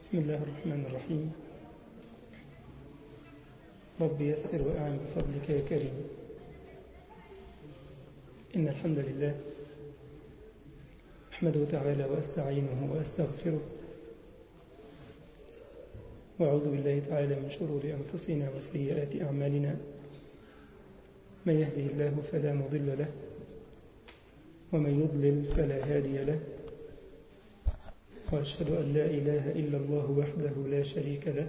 بسم الله الرحمن الرحيم رب يسر وأعن بفضلك يا كريم إن الحمد لله أحمده تعالى وأستعينه وأستغفره وأعوذ بالله تعالى من شرور أنفسنا وسيئات أعمالنا من يهده الله فلا مضل له ومن يضلل فلا هادي له وأشهد أن لا إله إلا الله وحده لا شريك له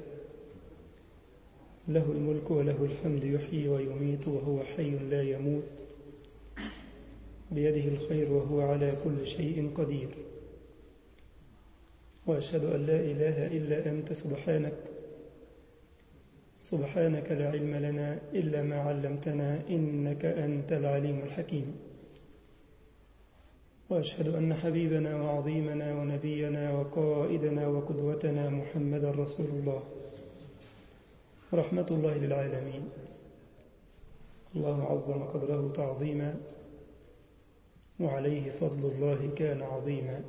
له الملك وله الحمد يحيي ويميت وهو حي لا يموت بيده الخير وهو على كل شيء قدير وأشهد أن لا إله إلا أنت سبحانك سبحانك لا علم لنا إلا ما علمتنا إنك أنت العليم الحكيم وأشهد أن حبيبنا وعظيمنا ونبينا وقائدنا وقدوتنا محمد رسول الله رحمة الله للعالمين الله عظم قدره تعظيما وعليه فضل الله كان عظيما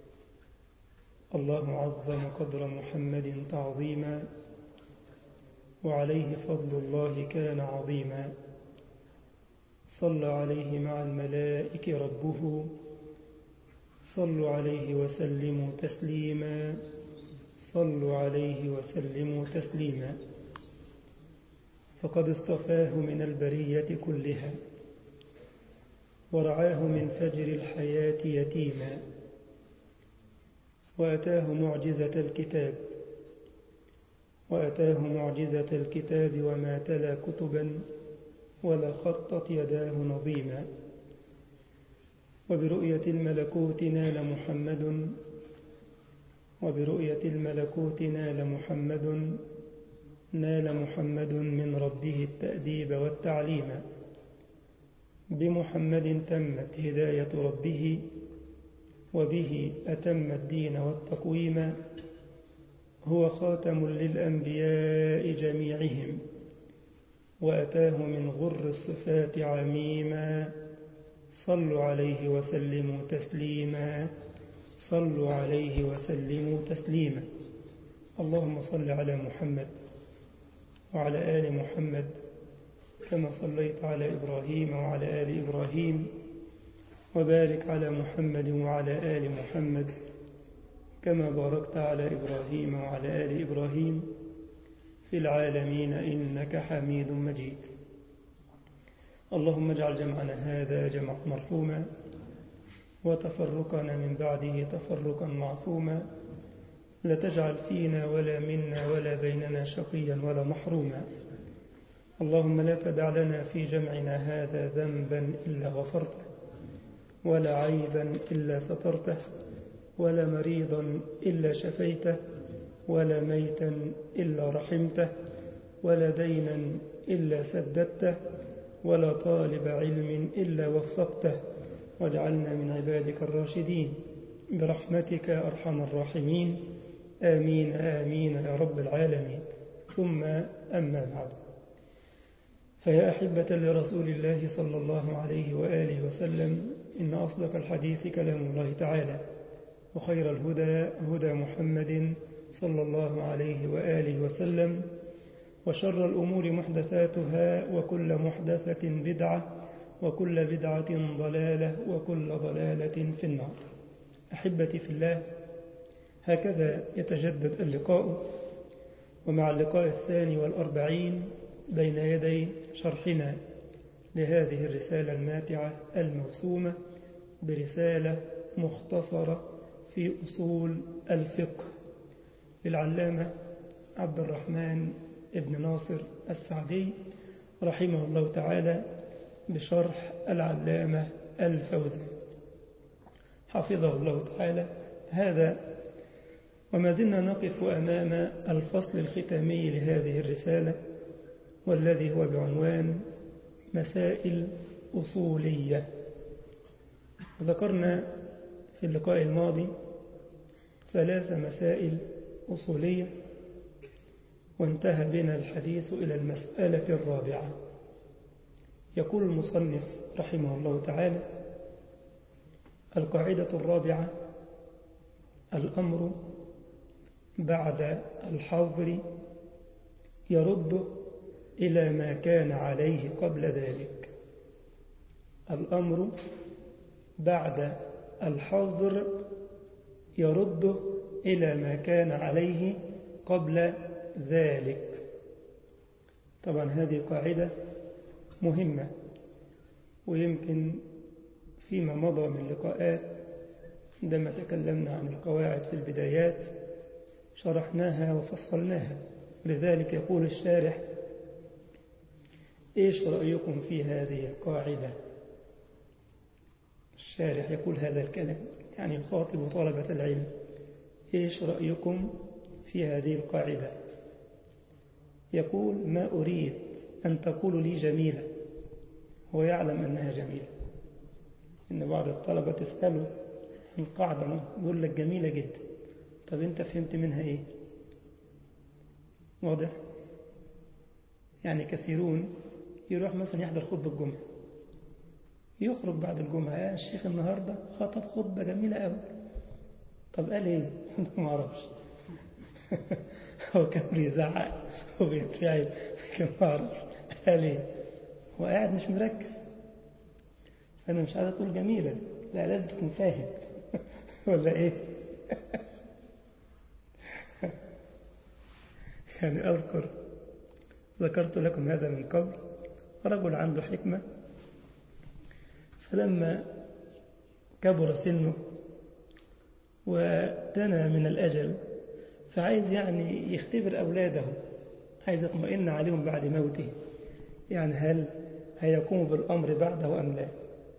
الله عظم قدر محمد تعظيما وعليه فضل الله كان عظيما صلى عليه مع الملائكة ربه صلوا عليه وسلموا تسليما صلوا عليه وسلموا تسليما فقد اصطفاه من البرية كلها ورعاه من فجر الحياة يتيما وأتاه معجزة الكتاب وأتاه معجزة الكتاب وما تلا كتبا ولا خطت يداه نظيما وبرؤية الملكوت نال محمد وبرؤية الملكوت نال محمد نال محمد من ربه التأديب والتعليم بمحمد تمت هداية ربه وبه أتم الدين والتقويم هو خاتم للأنبياء جميعهم وأتاه من غر الصفات عميما صلوا عليه وسلموا تسليما صلوا عليه وسلموا تسليما اللهم صل على محمد وعلى آل محمد كما صليت على إبراهيم وعلى آل إبراهيم وبارك على محمد وعلى آل محمد كما باركت على إبراهيم وعلى آل إبراهيم في العالمين إنك حميد مجيد اللهم اجعل جمعنا هذا جمع مرحوما وتفرقنا من بعده تفرقا معصوما لا تجعل فينا ولا منا ولا بيننا شقيا ولا محروما اللهم لا تدع لنا في جمعنا هذا ذنبا إلا غفرته ولا عيبا إلا سترته ولا مريضا إلا شفيته ولا ميتا إلا رحمته ولا دينا إلا سددته ولا طالب علم إلا وفقته واجعلنا من عبادك الراشدين برحمتك أرحم الراحمين آمين آمين يا رب العالمين ثم أما بعد فيا أحبة لرسول الله صلى الله عليه وآله وسلم إن أصدق الحديث كلام الله تعالى وخير الهدى هدى محمد صلى الله عليه وآله وسلم وشر الأمور محدثاتها وكل محدثة بدعة وكل بدعة ضلالة وكل ضلالة في النار أحبتي في الله هكذا يتجدد اللقاء ومع اللقاء الثاني والأربعين بين يدي شرحنا لهذه الرسالة الماتعة الموسومة برسالة مختصرة في أصول الفقه للعلامة عبد الرحمن ابن ناصر السعدي رحمه الله تعالى بشرح العلامة الفوزي حفظه الله تعالى هذا وما زلنا نقف أمام الفصل الختامي لهذه الرسالة والذي هو بعنوان مسائل أصولية ذكرنا في اللقاء الماضي ثلاث مسائل أصولية وانتهى بنا الحديث إلى المسألة الرابعة يقول المصنف رحمه الله تعالى القاعدة الرابعة الأمر بعد الحظر يرد إلى ما كان عليه قبل ذلك الأمر بعد الحظر يرد إلى ما كان عليه قبل ذلك طبعا هذه قاعدة مهمة ويمكن فيما مضى من لقاءات عندما تكلمنا عن القواعد في البدايات شرحناها وفصلناها لذلك يقول الشارح إيش رأيكم في هذه القاعدة الشارح يقول هذا الكلام يعني يخاطب طلبة العلم إيش رأيكم في هذه القاعدة يقول ما أريد أن تقولوا لي جميلة هو يعلم أنها جميلة إن بعض الطلبة تسأله عن قاعدة يقول لك جميلة جدا طب أنت فهمت منها إيه واضح يعني كثيرون يروح مثلا يحضر خطبة الجمعة يخرج بعد الجمعة يا الشيخ النهاردة خطب خطبة جميلة قوي طب قال ايه ما اعرفش هو كان بيزعق وبيترعب كان ما اعرفش قال ايه هو قاعد مش مركز انا مش عايز اقول جميلة لا لازم تكون فاهم ولا ايه يعني اذكر ذكرت لكم هذا من قبل رجل عنده حكمة فلما كبر سنه ودنا من الأجل فعايز يعني يختبر أولاده عايز يطمئن عليهم بعد موته يعني هل هيقوم بالأمر بعده أم لا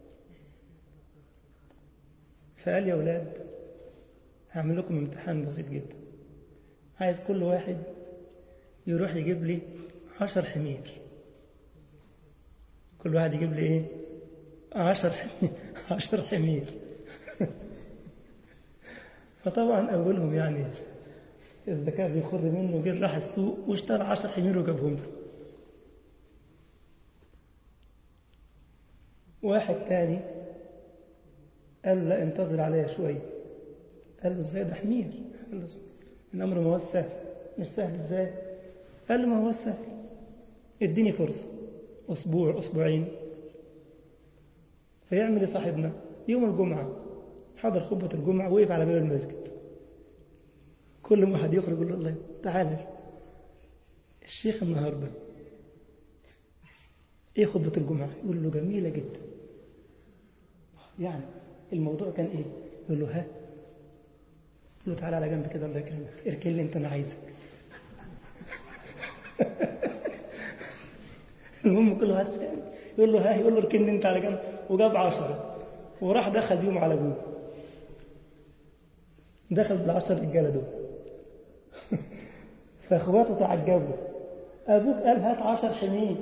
فقال يا أولاد هعمل لكم امتحان بسيط جدا عايز كل واحد يروح يجيب لي عشر حمير كل واحد يجيب لي ايه عشر حمير عشر حمير فطبعا أولهم يعني الذكاء بيخر منه جه راح السوق واشترى عشر حمير وجابهم له واحد تاني قال لا انتظر عليا شوية قال له ازاي ده حمير قال له الأمر ما هو سهل مش سهل ازاي قال له ما هو سهل اديني فرصة أسبوع أسبوعين فيعمل صاحبنا يوم الجمعة حضر خطبة الجمعة وقف على باب المسجد كل ما واحد يخرج يقول له الله تعالى الشيخ النهاردة ايه خطبة الجمعة يقول له جميلة جدا يعني الموضوع كان ايه يقول له ها يقول له تعالى على جنب كده الله يكرمك اركن لي انت انا عايزك المهم كله هات يقول له ها يقول له اركن انت على جنب وجاب عشرة وراح دخل بيهم على ابوه دخل بالعشر رجاله دول فاخواته تعجبوا ابوك قال هات عشر حمير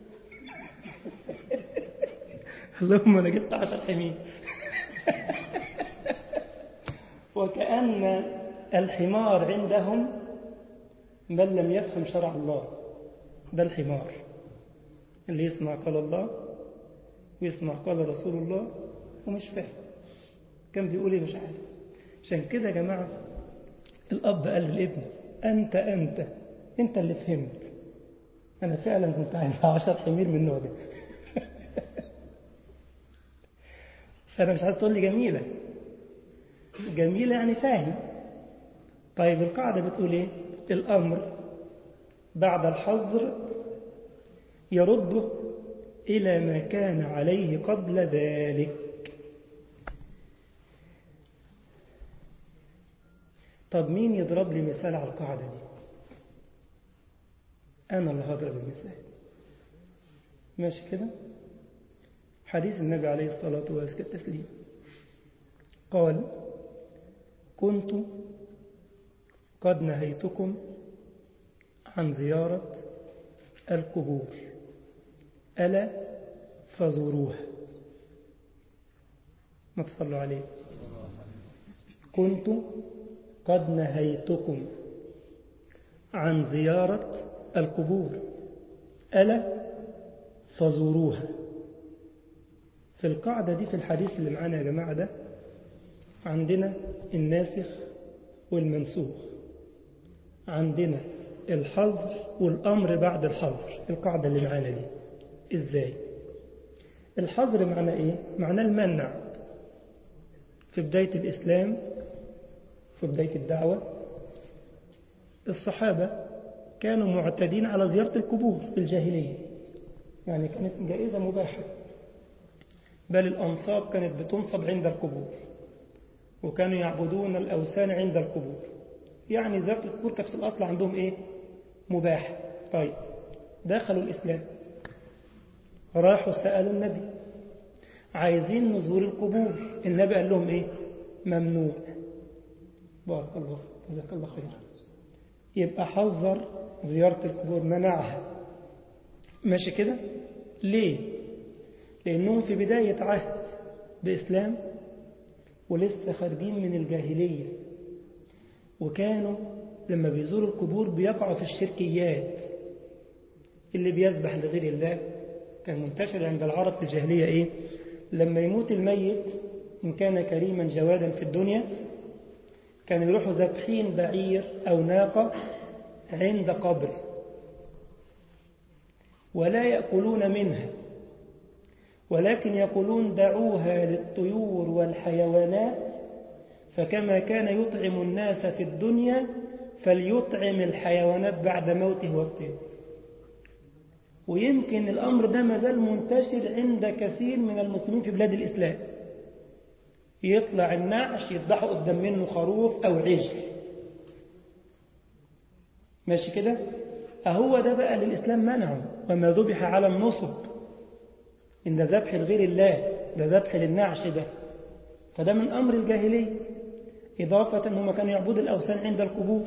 اللهم انا جبت عشر حمير وكأن الحمار عندهم من لم يفهم شرع الله ده الحمار اللي يسمع قال الله ويسمع قال رسول الله ومش فاهم كان بيقول ايه مش عارف عشان كده يا جماعة الأب قال للابن أنت أنت أنت اللي فهمت أنا فعلا كنت عايز عشر حمير من النوع ده فأنا مش عايز تقول لي جميلة جميلة يعني فاهم طيب القاعدة بتقول إيه الأمر بعد الحظر يرد إلى ما كان عليه قبل ذلك طب مين يضرب لي مثال على القاعدة دي أنا اللي هضرب المثال ماشي كده حديث النبي عليه الصلاة والتسليم قال كنت قد نهيتكم عن زيارة القبور ألا فزوروها ما تصلوا عليه كنت قد نهيتكم عن زيارة القبور ألا فزوروها في القاعدة دي في الحديث اللي معانا يا جماعة ده عندنا الناسخ والمنسوخ عندنا الحظر والأمر بعد الحظر القاعدة اللي معانا دي إزاي الحظر معنى إيه معنى المنع في بداية الإسلام في بداية الدعوة الصحابة كانوا معتدين على زيارة القبور في الجاهلية يعني كانت جائزة مباحة بل الأنصاب كانت بتنصب عند القبور وكانوا يعبدون الأوثان عند القبور يعني زيارة القبور كانت في الأصل عندهم إيه مباح طيب دخلوا الإسلام راحوا سألوا النبي عايزين نزور القبور النبي قال لهم إيه ممنوع بارك الله جزاك الله خير يبقى حذر زيارة القبور منعها ماشي كده ليه لأنهم في بداية عهد بإسلام ولسه خارجين من الجاهلية وكانوا لما بيزوروا القبور بيقعوا في الشركيات اللي بيسبح لغير الله كان منتشر عند العرب في الجاهلية إيه لما يموت الميت إن كان كريما جوادا في الدنيا كانوا يروحوا ذبحين بعير أو ناقة عند قبره ولا يأكلون منها ولكن يقولون دعوها للطيور والحيوانات فكما كان يطعم الناس في الدنيا فليطعم الحيوانات بعد موته والطير ويمكن الأمر ده مازال منتشر عند كثير من المسلمين في بلاد الإسلام يطلع النعش يذبحوا قدام منه خروف أو عجل ماشي كده أهو ده بقى للإسلام منعه وما ذبح على النصب إن ده ذبح لغير الله ده ذبح للنعش ده فده من أمر الجاهلية إضافة أنهم كانوا يعبدوا الأوثان عند القبور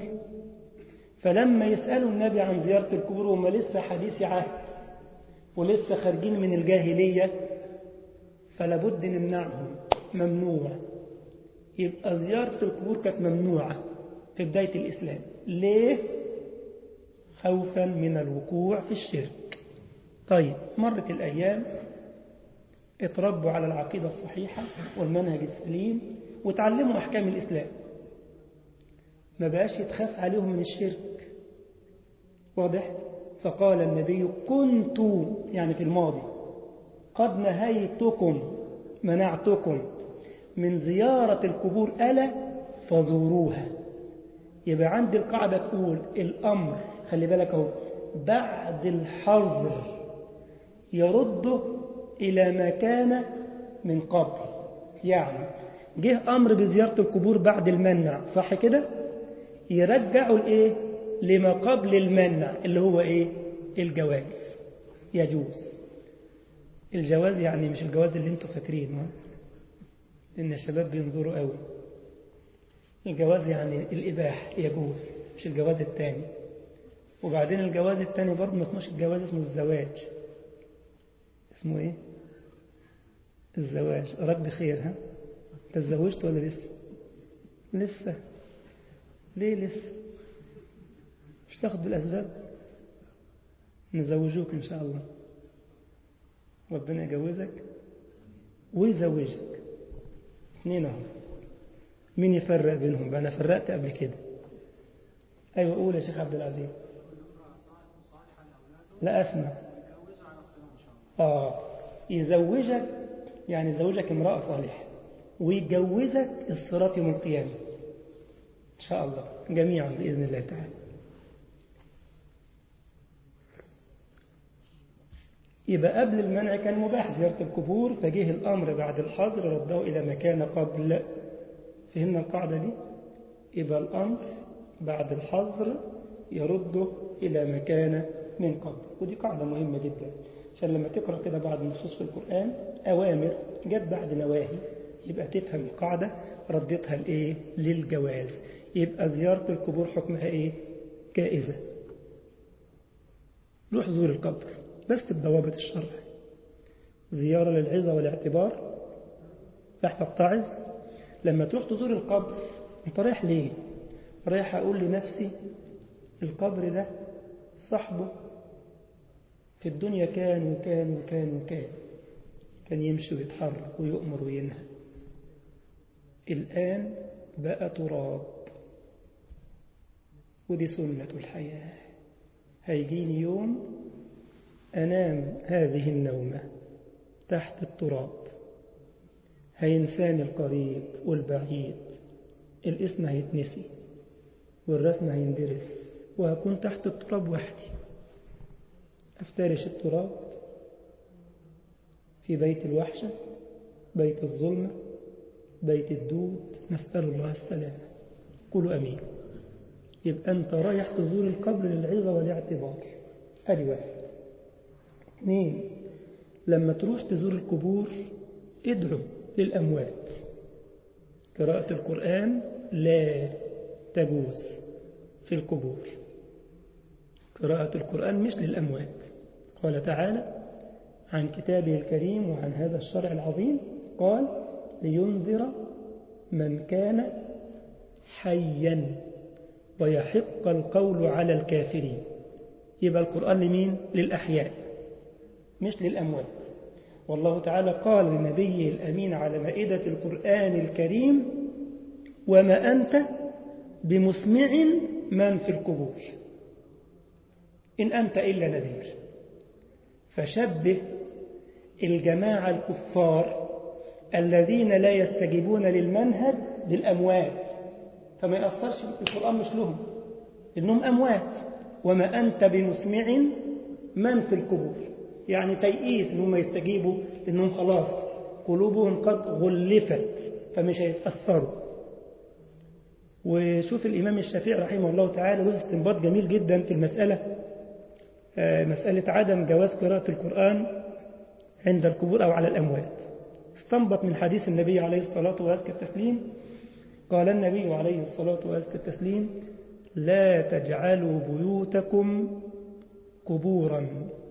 فلما يسألوا النبي عن زيارة القبور وهم لسه حديث عهد ولسه خارجين من الجاهلية فلابد نمنعهم ممنوع يبقى زيارة القبور كانت ممنوعة في بداية الإسلام ليه؟ خوفا من الوقوع في الشرك طيب مرت الأيام اتربوا على العقيدة الصحيحة والمنهج السليم وتعلموا أحكام الإسلام ما بقاش يتخاف عليهم من الشرك واضح فقال النبي كنت يعني في الماضي قد نهيتكم منعتكم من زيارة القبور ألا فزوروها يبقى عندي القاعدة تقول الأمر خلي بالك اهو بعد الحظر يرده إلى ما كان من قبل يعني جه أمر بزيارة القبور بعد المنع صح كده يرجعوا الإيه لما قبل المنع اللي هو إيه الجواز يجوز الجواز يعني مش الجواز اللي انتوا فاكرينه إن الشباب بينظروا قوي الجواز يعني الإباح يجوز مش الجواز الثاني وبعدين الجواز الثاني برضه ما اسموش الجواز اسمه الزواج اسمه ايه الزواج رب خير ها تزوجت ولا لسه لسه ليه لسه مش تاخد بالأسباب نزوجوك إن شاء الله ربنا يجوزك ويزوجك اثنين اهو مين يفرق بينهم بقى انا فرقت قبل كده ايوه قول يا شيخ عبد العزيز لا اسمع اه يزوجك يعني يزوجك امرأة صالحة ويجوزك الصراط يوم القيامة إن شاء الله جميعا بإذن الله تعالى يبقى قبل المنع كان مباح زيارة القبور فجه الأمر بعد الحظر رده إلى ما كان قبل فهمنا القاعدة دي يبقى الأمر بعد الحظر يرده إلى ما كان من قبل ودي قاعدة مهمة جدا عشان لما تقرأ كده بعض النصوص في القرآن أوامر جت بعد نواهي يبقى تفهم القاعدة ردتها لإيه للجواز يبقى زيارة القبور حكمها إيه جائزة روح زور القبر بس بضوابط الشرع زيارة للعظة والاعتبار راح تتعظ لما تروح تزور القبر انت رايح ليه رايح أقول لنفسي القبر ده صاحبه في الدنيا كان وكان وكان وكان كان يمشي ويتحرك ويؤمر وينهى الآن بقى تراب ودي سنة الحياة هيجيني يوم أنام هذه النومة تحت التراب هينساني القريب والبعيد الاسم هيتنسي والرسم هيندرس وهكون تحت التراب وحدي أفترش التراب في بيت الوحشة بيت الظلمة بيت الدود نسأل الله السلامة قولوا أمين يبقى أنت رايح تزور القبر للعظة والاعتبار أدي واحد اثنين لما تروح تزور القبور ادعو للأموات قراءة القرآن لا تجوز في القبور قراءة القرآن مش للأموات قال تعالى عن كتابه الكريم وعن هذا الشرع العظيم قال لينذر من كان حيا ويحق القول على الكافرين يبقى القرآن لمين؟ للأحياء مش للأموات والله تعالى قال لنبيه الأمين على مائدة القرآن الكريم وما أنت بمسمع من في القبور إن أنت إلا نذير فشبه الجماعة الكفار الذين لا يستجيبون للمنهج بالأموات فما يأثرش القرآن مش لهم إنهم أموات وما أنت بمسمع من في القبور يعني تيئيس إنهم يستجيبوا إنهم خلاص قلوبهم قد غلفت فمش هيتأثروا وشوف الإمام الشافعي رحمه الله تعالى له استنباط جميل جدا في المسألة مسألة عدم جواز قراءة القرآن عند القبور أو على الأموات استنبط من حديث النبي عليه الصلاة وأزكى التسليم قال النبي عليه الصلاة وأزكى التسليم لا تجعلوا بيوتكم قبورا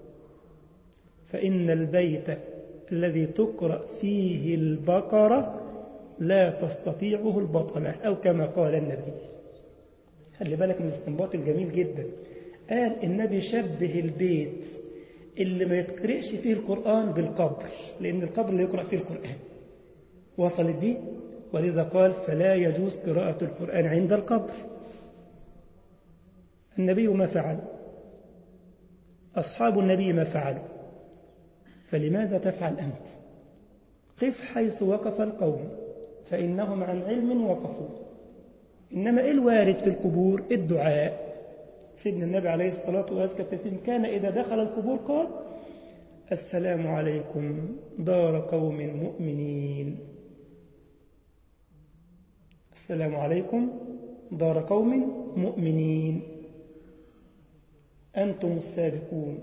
فإن البيت الذي تقرأ فيه البقرة لا تستطيعه البطلة أو كما قال النبي خلي بالك من الاستنباط الجميل جدا قال النبي شبه البيت اللي ما يتقرأش فيه القرآن بالقبر لأن القبر اللي يقرأ فيه القرآن وصلت دي ولذا قال فلا يجوز قراءة القرآن عند القبر النبي ما فعل أصحاب النبي ما فعلوا فلماذا تفعل أنت قف حيث وقف القوم فإنهم عن علم وقفوا إنما إيه الوارد في القبور الدعاء سيدنا النبي عليه الصلاة والسلام كان إذا دخل القبور قال السلام عليكم دار قوم مؤمنين السلام عليكم دار قوم مؤمنين أنتم السابقون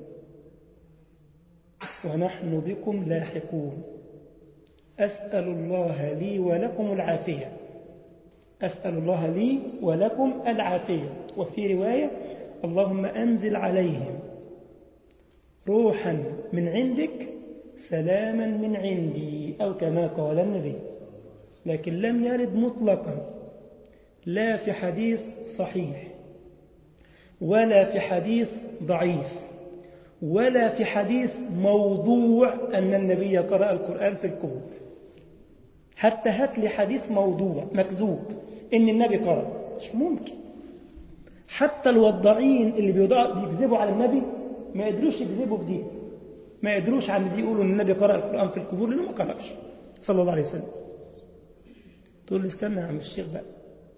ونحن بكم لاحقون أسأل الله لي ولكم العافية أسأل الله لي ولكم العافية وفي رواية اللهم أنزل عليهم روحا من عندك سلاما من عندي أو كما قال النبي لكن لم يرد مطلقا لا في حديث صحيح ولا في حديث ضعيف ولا في حديث موضوع أن النبي قرأ القرآن في القبور حتى هات لي حديث موضوع مكذوب إن النبي قرأ مش ممكن حتى الوضاعين اللي بيكذبوا على النبي ما يقدروش يكذبوا بدي ما يقدروش عن دي يقولوا ان النبي قرأ القرآن في القبور لأنه ما قرأش صلى الله عليه وسلم تقول لي استنى يا عم الشيخ بقى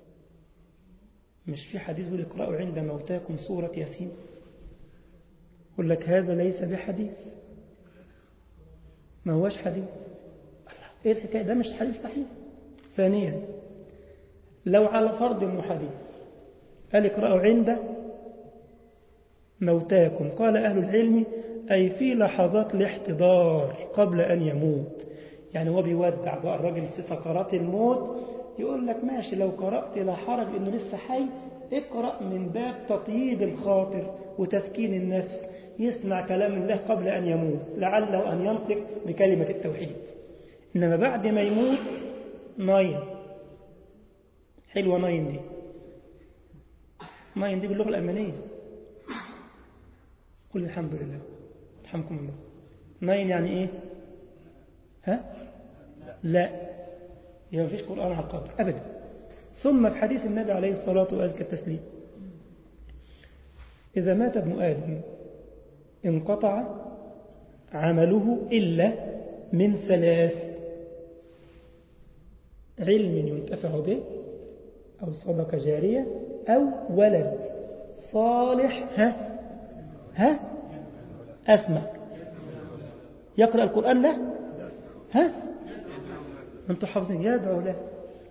مش في حديث بيقول اقرأوا عند موتاكم سورة ياسين يقول لك هذا ليس بحديث ما هوش حديث ايه الحكاية ده مش حديث صحيح ثانيا لو على فرض انه حديث قال اقرأوا عند موتاكم قال أهل العلم أي في لحظات الاحتضار قبل أن يموت يعني هو بيودع بقى الراجل في سكرات الموت يقول لك ماشي لو قرأت لا حرج إنه لسه حي اقرأ من باب تطييب الخاطر وتسكين النفس يسمع كلام الله قبل أن يموت لعله أن ينطق بكلمة التوحيد إنما بعد ما يموت ناين حلوة ناين دي ناين دي باللغة الألمانية قل الحمد لله الحمكم الله ناين يعني إيه ها لا يبقى مفيش قرآن على القبر أبدا ثم في حديث النبي عليه الصلاة وأزكى التسليم إذا مات ابن آدم انقطع عمله إلا من ثلاث علم ينتفع به أو صدقة جارية أو ولد صالح ها ها أسمع يقرأ القرآن له ها أنتوا حافظين يدعو له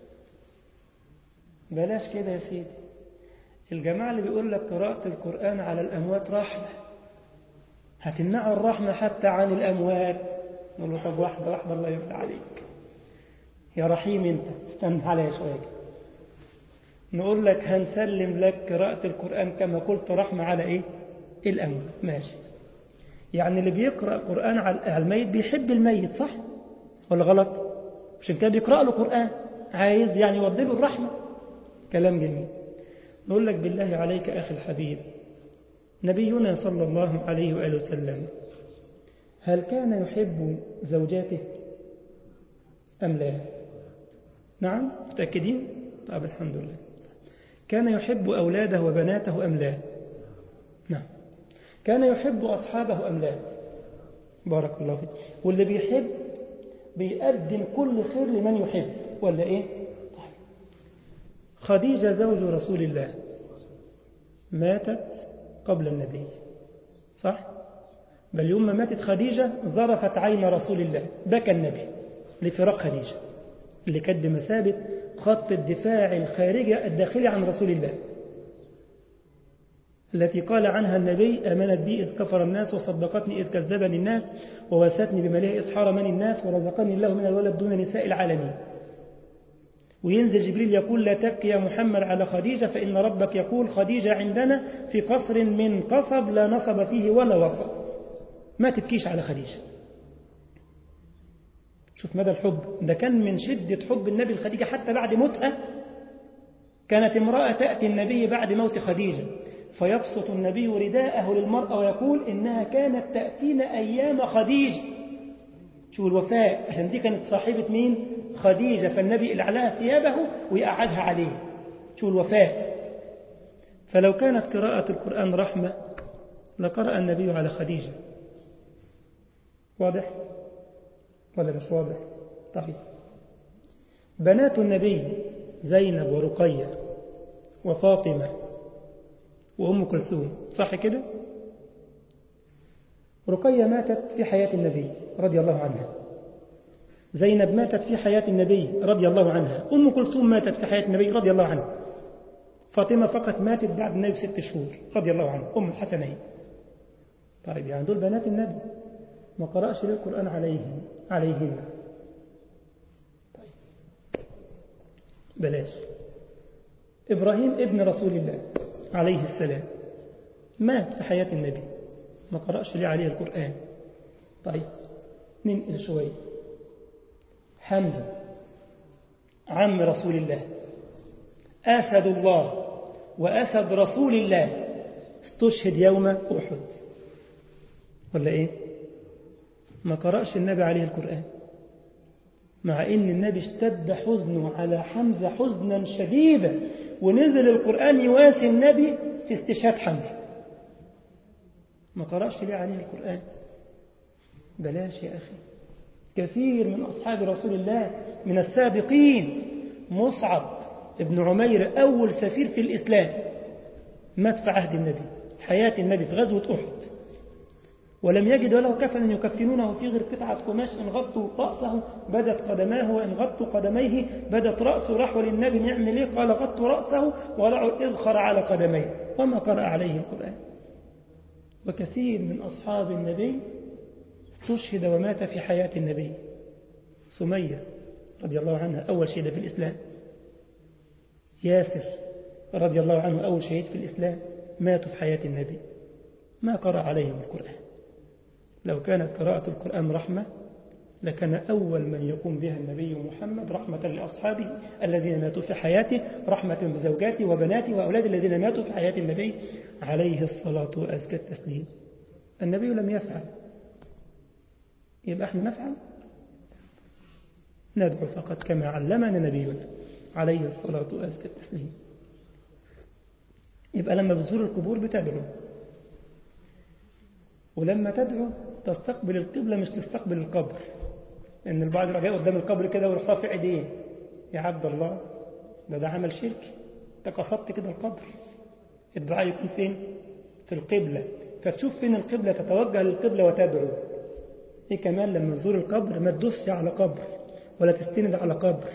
بلاش كده يا سيدي الجماعة اللي بيقول لك قراءة القرآن على الأموات رحمة هتمنعوا الرحمة حتى عن الأموات نقول له طب واحدة واحدة الله يرضى عليك يا رحيم انت استنى عليا شوية نقول لك هنسلم لك قراءة القرآن كما قلت رحمة على ايه الأموات ماشي يعني اللي بيقرأ قرآن على الميت بيحب الميت صح ولا غلط عشان كده بيقرأ له قرآن عايز يعني يوضي له الرحمة كلام جميل نقول لك بالله عليك أخي الحبيب نبينا صلى الله عليه وآله وسلم هل كان يحب زوجاته أم لا نعم متأكدين طيب الحمد لله كان يحب أولاده وبناته أم لا نعم كان يحب أصحابه أم لا بارك الله فيك واللي بيحب بيقدم كل خير لمن يحب ولا إيه طيب. خديجة زوج رسول الله ماتت قبل النبي صح بل يوم ما ماتت خديجة ظرفت عين رسول الله بكى النبي لفراق خديجة اللي كانت بمثابة خط الدفاع الخارجي الداخلي عن رسول الله التي قال عنها النبي آمنت بي إذ كفر الناس وصدقتني إذ كذبني الناس وواستني بمالها إذ حرمني الناس ورزقني الله من الولد دون نساء العالمين وينزل جبريل يقول لا تبكي يا محمد على خديجة فإن ربك يقول خديجة عندنا في قصر من قصب لا نصب فيه ولا وصب ما تبكيش على خديجة شوف مدى الحب ده كان من شدة حب النبي لخديجة حتى بعد موتها كانت امرأة تأتي النبي بعد موت خديجة فيبسط النبي رداءه للمرأة ويقول إنها كانت تأتينا أيام خديجة شو الوفاء عشان دي كانت صاحبة مين خديجة فالنبي إلعلها ثيابه ويقعدها عليه شو الوفاء فلو كانت قراءة القرآن رحمة لقرأ النبي على خديجة واضح ولا مش واضح طيب بنات النبي زينب ورقية وفاطمة وأم كلثوم صح كده رقية ماتت في حياة النبي رضي الله عنها زينب ماتت في حياة النبي رضي الله عنها أم كلثوم ماتت في حياة النبي رضي الله عنها فاطمة فقط ماتت بعد النبي بست شهور رضي الله عنها أم الحسنين طيب يعني دول بنات النبي ما قرأش ليه القرآن عليهم عليهن طيب بلاش إبراهيم ابن رسول الله عليه السلام مات في حياة النبي ما قرأش ليه عليه القرآن طيب ننقل شوية حمزة عم رسول الله أسد الله وأسد رسول الله استشهد يوم أحد ولا إيه ما قرأش النبي عليه القرآن مع إن النبي اشتد حزنه على حمزة حزنا شديدا ونزل القرآن يواسي النبي في استشهاد حمزة ما قرأش ليه عليه القرآن بلاش يا أخي كثير من أصحاب رسول الله من السابقين مصعب ابن عمير أول سفير في الإسلام مات في عهد النبي حياة النبي في غزوة أحد ولم يجد له كفنا يكفنونه في غير قطعة قماش إن غطوا رأسه بدت قدماه وإن غطوا قدميه بدت رأسه راحوا للنبي نعمل إيه قال غطوا رأسه ولعوا الإذخر على قدميه وما قرأ عليه القرآن وكثير من أصحاب النبي استشهد ومات في حياة النبي سمية رضي الله عنها أول شهيد في الإسلام ياسر رضي الله عنه أول شهيد في الإسلام ماتوا في حياة النبي ما قرأ عليهم القرآن لو كانت قراءة القرآن رحمة لكان أول من يقوم بها النبي محمد رحمة لأصحابه الذين ماتوا في حياته رحمة بزوجاته وبناته وأولاده الذين ماتوا في حياة النبي عليه الصلاة وأزكى التسليم النبي لم يفعل يبقى احنا نفعل ندعو فقط كما علمنا نبينا عليه الصلاة وأزكى التسليم يبقى لما بتزور القبور بتدعو ولما تدعو تستقبل القبلة مش تستقبل القبر إن البعض يروح جاي قدام القبر كده ويروح رافع ايديه يا عبد الله ده ده عمل شرك انت قصدت كده القبر الدعاء يكون فين في القبلة فتشوف فين القبلة تتوجه للقبلة وتدعو ايه كمان لما تزور القبر ما تدوسش على قبر ولا تستند على قبر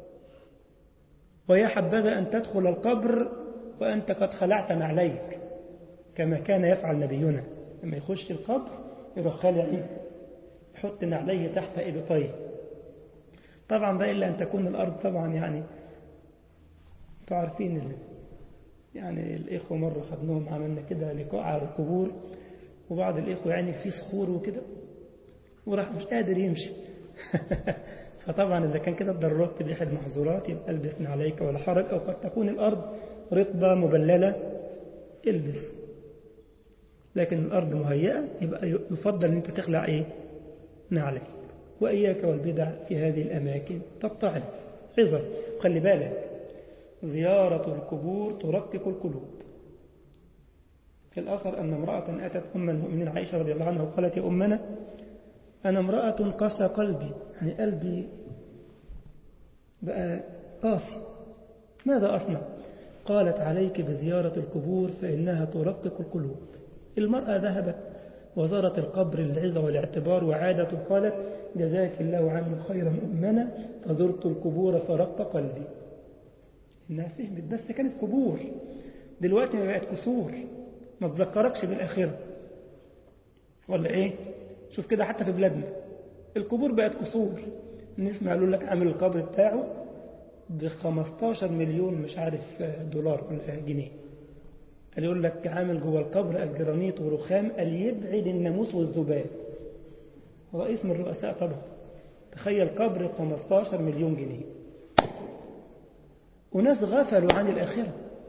ويا حبذا أن تدخل القبر وأنت قد خلعت نعليك كما كان يفعل نبينا لما يخش القبر يروح خالع يحط نعليه تحت إبطيه طبعا بقى إلا أن تكون الأرض طبعا يعني تعرفين اللي يعني الإخوة مرة خدناهم عملنا كده لقاء على القبور وبعض الإخوة يعني في صخور وكده وراح مش قادر يمشي فطبعا إذا كان كده اتضررت بأحد المحظورات يبقى البس عليك ولا حرج أو قد تكون الأرض رطبة مبللة البس لكن الأرض مهيئة يبقى يفضل أن أنت تخلع إيه نعلك وإياك والبدع في هذه الأماكن تتعظ عظة خلي بالك زيارة القبور ترقق القلوب في الأثر أن امرأة أتت أم المؤمنين عائشة رضي الله عنها وقالت يا أمنا أنا امرأة قسى قلبي يعني قلبي بقى قاسي ماذا أصنع قالت عليك بزيارة القبور فإنها ترقق القلوب المرأة ذهبت وزارت القبر للعظة والاعتبار وعادت قالت جزاك الله عني خيرا أمنا فزرت القبور فرق قلبي إنها فهمت بس كانت قبور دلوقتي ما بقت كسور ما تذكركش بالآخرة ولا إيه شوف كده حتى في بلادنا القبور بقت قصور نسمع يقول لك عامل القبر بتاعه ب 15 مليون مش عارف دولار ولا جنيه قال يقول لك عامل جوه القبر الجرانيت ورخام قال يبعد الناموس والذباب رئيس من الرؤساء طبعا تخيل قبر ب 15 مليون جنيه وناس غفلوا عن الآخرة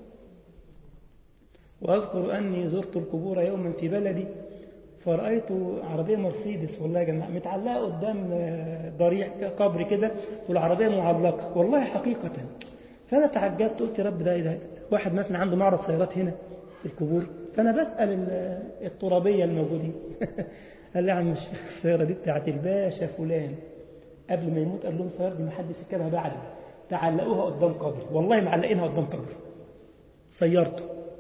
وأذكر أني زرت القبور يوما في بلدي فرأيت عربية مرسيدس والله يا جماعة متعلقة قدام ضريح قبر كده والعربية معلقة والله حقيقة فأنا تعجبت قلت يا رب ده, ده واحد مثلا عنده معرض سيارات هنا في القبور فأنا بسأل الترابية الموجودين قال لي يا عم الشيخ السيارة دي بتاعت الباشا فلان قبل ما يموت قال لهم السيارة دي ما حدش يركبها بعدي تعلقوها قدام قبر والله معلقينها قدام قبر سيارته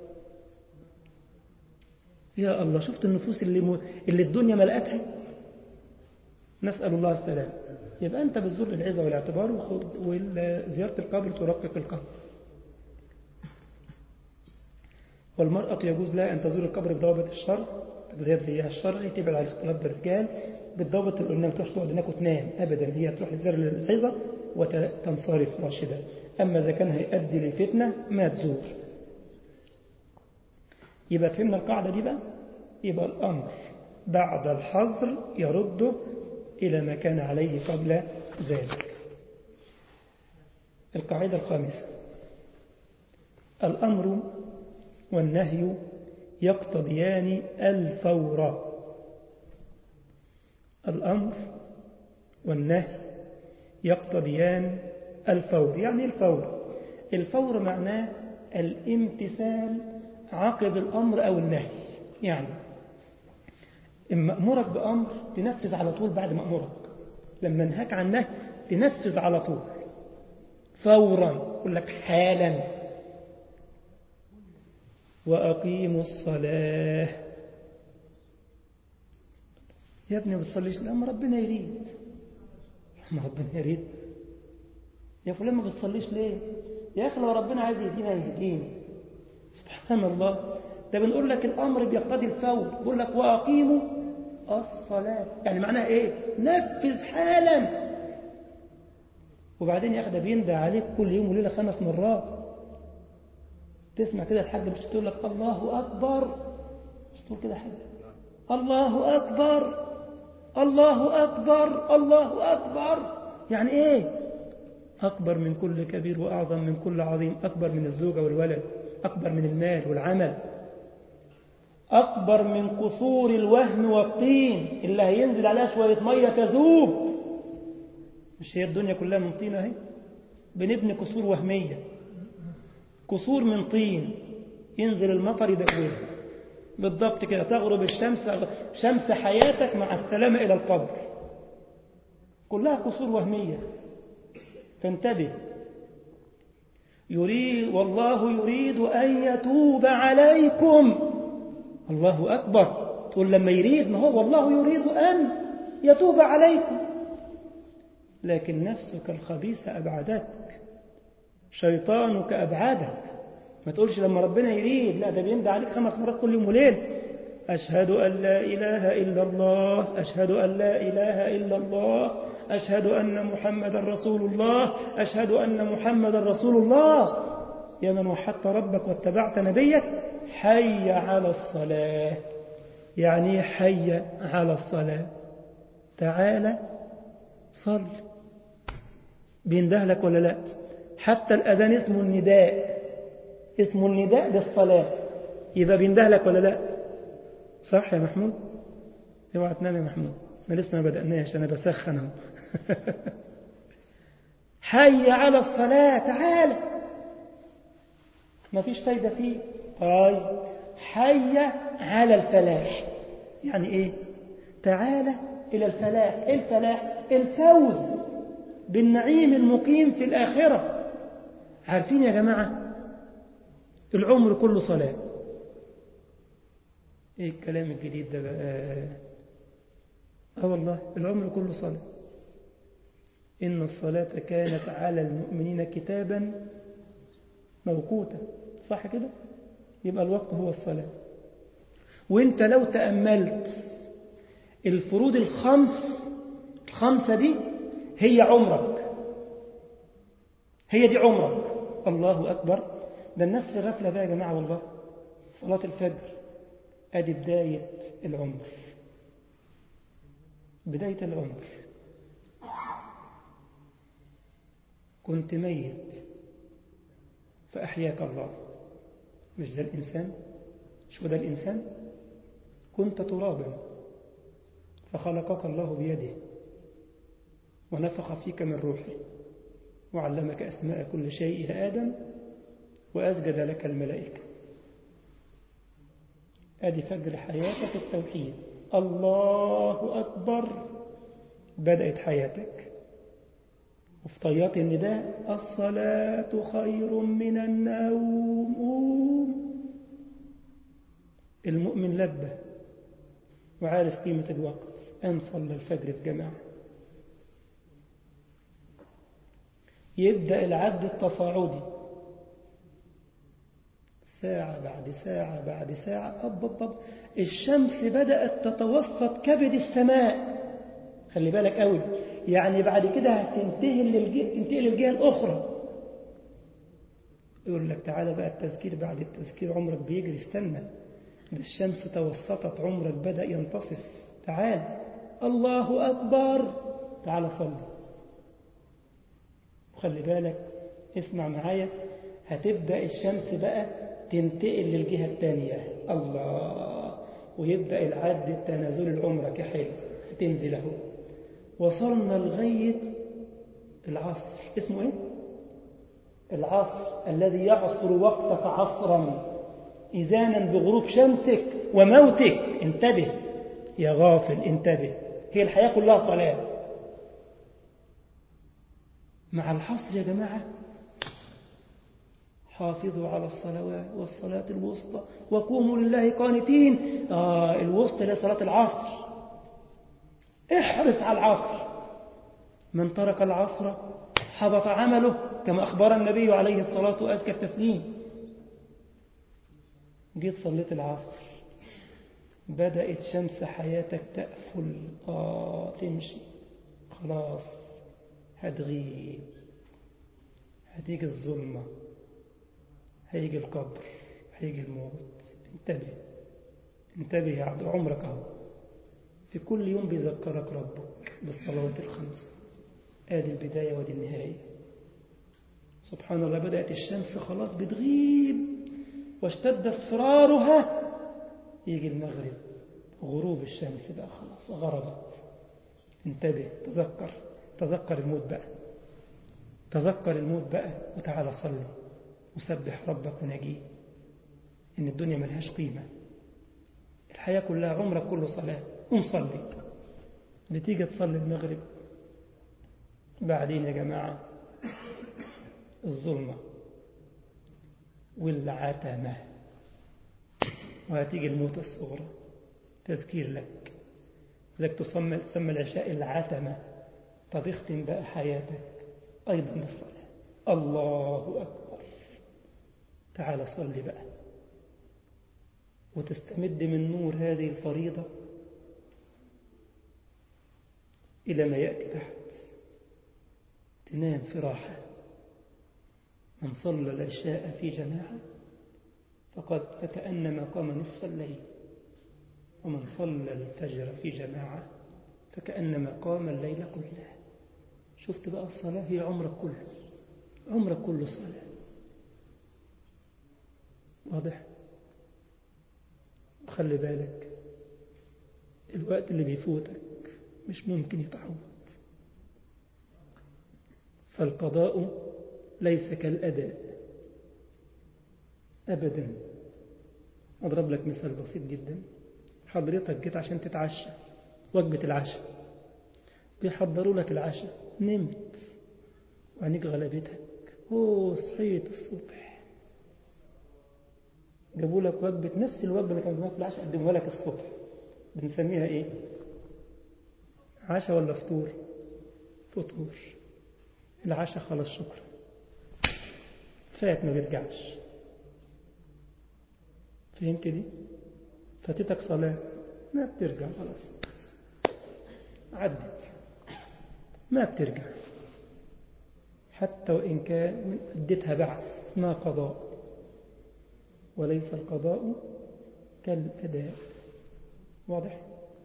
يا الله شفت النفوس اللي, م... اللي الدنيا ملأتها نسأل الله السلام يبقى أنت بتزور العزة والاعتبار وزيارة القبر ترقق القلب والمرأة يجوز لها أن تزور القبر بضوابط الشرع تذهب زيها الشرعي تبعد على الاختلاط بالرجال بالضوابط اللي قلنا تروح تقعد هناك وتنام أبدا هي تروح لزيارة العزة وتنصرف راشدة أما إذا كان هيؤدي لفتنة ما تزور يبقى فهمنا القاعدة دي بقى يبقى الأمر بعد الحظر يرده إلى ما كان عليه قبل ذلك القاعدة الخامسة الأمر والنهي يقتضيان الفور الأمر والنهي يقتضيان الفور يعني الفور الفور معناه الامتثال عقب الأمر أو النهي يعني إما أمرك بأمر تنفذ على طول بعد ما أمرك لما انهاك عن نهي تنفذ على طول فورا يقول لك حالا وأقيموا الصلاة يا ابني ما بتصليش لما ربنا يريد ما ربنا يريد يا فلان ما بتصليش ليه يا أخي لو ربنا عايز يهدينا يهديني سبحان الله ده بنقول لك الأمر بيقتضي الفور بيقول لك وأقيموا الصلاة يعني معناها إيه نفذ حالا وبعدين يا أخي ده بيندى عليك كل يوم وليلة خمس مرات تسمع كده الحاج مش تقول لك الله أكبر مش تقول كده حاجة الله أكبر الله أكبر الله أكبر يعني إيه أكبر من كل كبير وأعظم من كل عظيم أكبر من الزوجة والولد أكبر من المال والعمل أكبر من قصور الوهم والطين اللي هينزل عليها شوية مية تذوب مش هي الدنيا كلها من طين اهي بنبني قصور وهمية قصور من طين ينزل المطر يدوبها بالضبط كده تغرب الشمس شمس حياتك مع السلامة إلى القبر كلها قصور وهمية فانتبه يريد والله يريد أن يتوب عليكم الله أكبر تقول لما يريد ما هو والله يريد أن يتوب عليكم لكن نفسك الخبيثة أبعدتك شيطانك أبعدك ما تقولش لما ربنا يريد لا ده بيندى عليك خمس مرات كل يوم وليل أشهد أن لا إله إلا الله أشهد أن لا إله إلا الله أشهد أن محمد رسول الله أشهد أن محمد رسول الله يا من وحدت ربك واتبعت نبيك حي على الصلاة يعني حي على الصلاة تعالى صل بينده لك ولا لا حتى الأذان اسمه النداء اسمه النداء للصلاة يبقى بينده لك ولا لا صح يا محمود اوعى تنام يا محمود ما لسه ما بدأناش أنا بسخن اهو حي على الصلاة تعالى ما فيش فايدة فيه طيب حي على الفلاح يعني ايه تعالى إلى الفلاح إيه الفلاح الفوز بالنعيم المقيم في الآخرة عارفين يا جماعة العمر كله صلاة ايه الكلام الجديد ده بقى اه والله العمر كله صلاة إن الصلاة كانت على المؤمنين كتابا موقوتا صح كده يبقى الوقت هو الصلاة وانت لو تأملت الفروض الخمس الخمسة دي هي عمرك هي دي عمرك الله أكبر ده الناس في غفلة بقى يا جماعة والله صلاة الفجر أدي بداية العمر بداية العمر كنت ميت فأحياك الله مش ده الإنسان شو ده الإنسان كنت ترابا فخلقك الله بيده ونفخ فيك من روحه وعلمك أسماء كل شيء إلى آدم وأسجد لك الملائكة أدي فجر حياتك التوحيد الله أكبر بدأت حياتك وفي طيات النداء الصلاة خير من النوم أوم المؤمن لبى وعارف قيمة الوقت أم صلى الفجر في جماعة يبدأ العد التصاعدي ساعة بعد ساعة بعد ساعة أب أب أب الشمس بدأت تتوسط كبد السماء خلي بالك قوي يعني بعد كده هتنتهي للجهة تنتهي للجهة الأخرى يقول لك تعالى بقى التذكير بعد التذكير عمرك بيجري استنى ده الشمس توسطت عمرك بدأ ينتصف تعال الله أكبر تعال صلي وخلي بالك اسمع معايا هتبدأ الشمس بقى تنتقل للجهة الثانية الله ويبدأ العد التنازل العمرك حلو هتنزل اهو وصلنا لغاية العصر اسمه ايه العصر الذي يعصر وقتك عصرا إذانا بغروب شمسك وموتك انتبه يا غافل انتبه هي الحياة كلها صلاة مع الحصر يا جماعة حافظوا على الصلوات والصلاة الوسطى وقوموا لله قانتين آه الوسطى لصلاة العصر احرص على العصر من ترك العصر حبط عمله كما أخبر النبي عليه الصلاة وأزكى التسليم جيت صليت العصر بدأت شمس حياتك تأفل آه تمشي خلاص هتغيب هتيجي الظلمة هيجي القبر هيجي الموت انتبه انتبه يا عبد عمرك اهو في كل يوم بيذكرك ربك بالصلوات الخمس ادي البداية ودي النهاية سبحان الله بدأت الشمس خلاص بتغيب واشتد اصفرارها يجي المغرب غروب الشمس بقى خلاص غربت انتبه تذكر تذكر الموت بقى تذكر الموت بقى وتعالى صلي وسبح ربك ونجيه إن الدنيا ملهاش قيمة الحياة كلها عمرك كله صلاة قوم صلي بتيجي تصلي المغرب بعدين يا جماعة الظلمة والعتمة وهتيجي الموت الصغرى تذكير لك لذلك تسمى تسمى العشاء العتمة طب اختم بقى حياتك أيضا بالصلاة الله أكبر تعال صلي بقى وتستمد من نور هذه الفريضة إلى ما يأتي تحت تنام في راحة من صلى العشاء في جماعة فقد فكأنما قام نصف الليل ومن صلى الفجر في جماعة فكأنما قام الليل كله شفت بقى الصلاة هي عمرك كله عمرك كله صلاة واضح وخلي بالك الوقت اللي بيفوتك مش ممكن يتعوض فالقضاء ليس كالأداء أبدا أضرب لك مثال بسيط جدا حضرتك جيت عشان تتعشى وجبة العشاء بيحضروا لك العشاء نمت وعينيك غلبتك اوه صحيت الصبح جابوا لك وجبة نفس الوجبة اللي كانت في العشاء قدموها لك الصبح بنسميها ايه عشاء ولا فطور فطور العشاء خلاص شكرا فات ما بيرجعش فهمت دي فاتتك صلاة ما بترجع خلاص عدت ما بترجع حتى وإن كان أديتها بعد اسمها قضاء وليس القضاء كالأداء واضح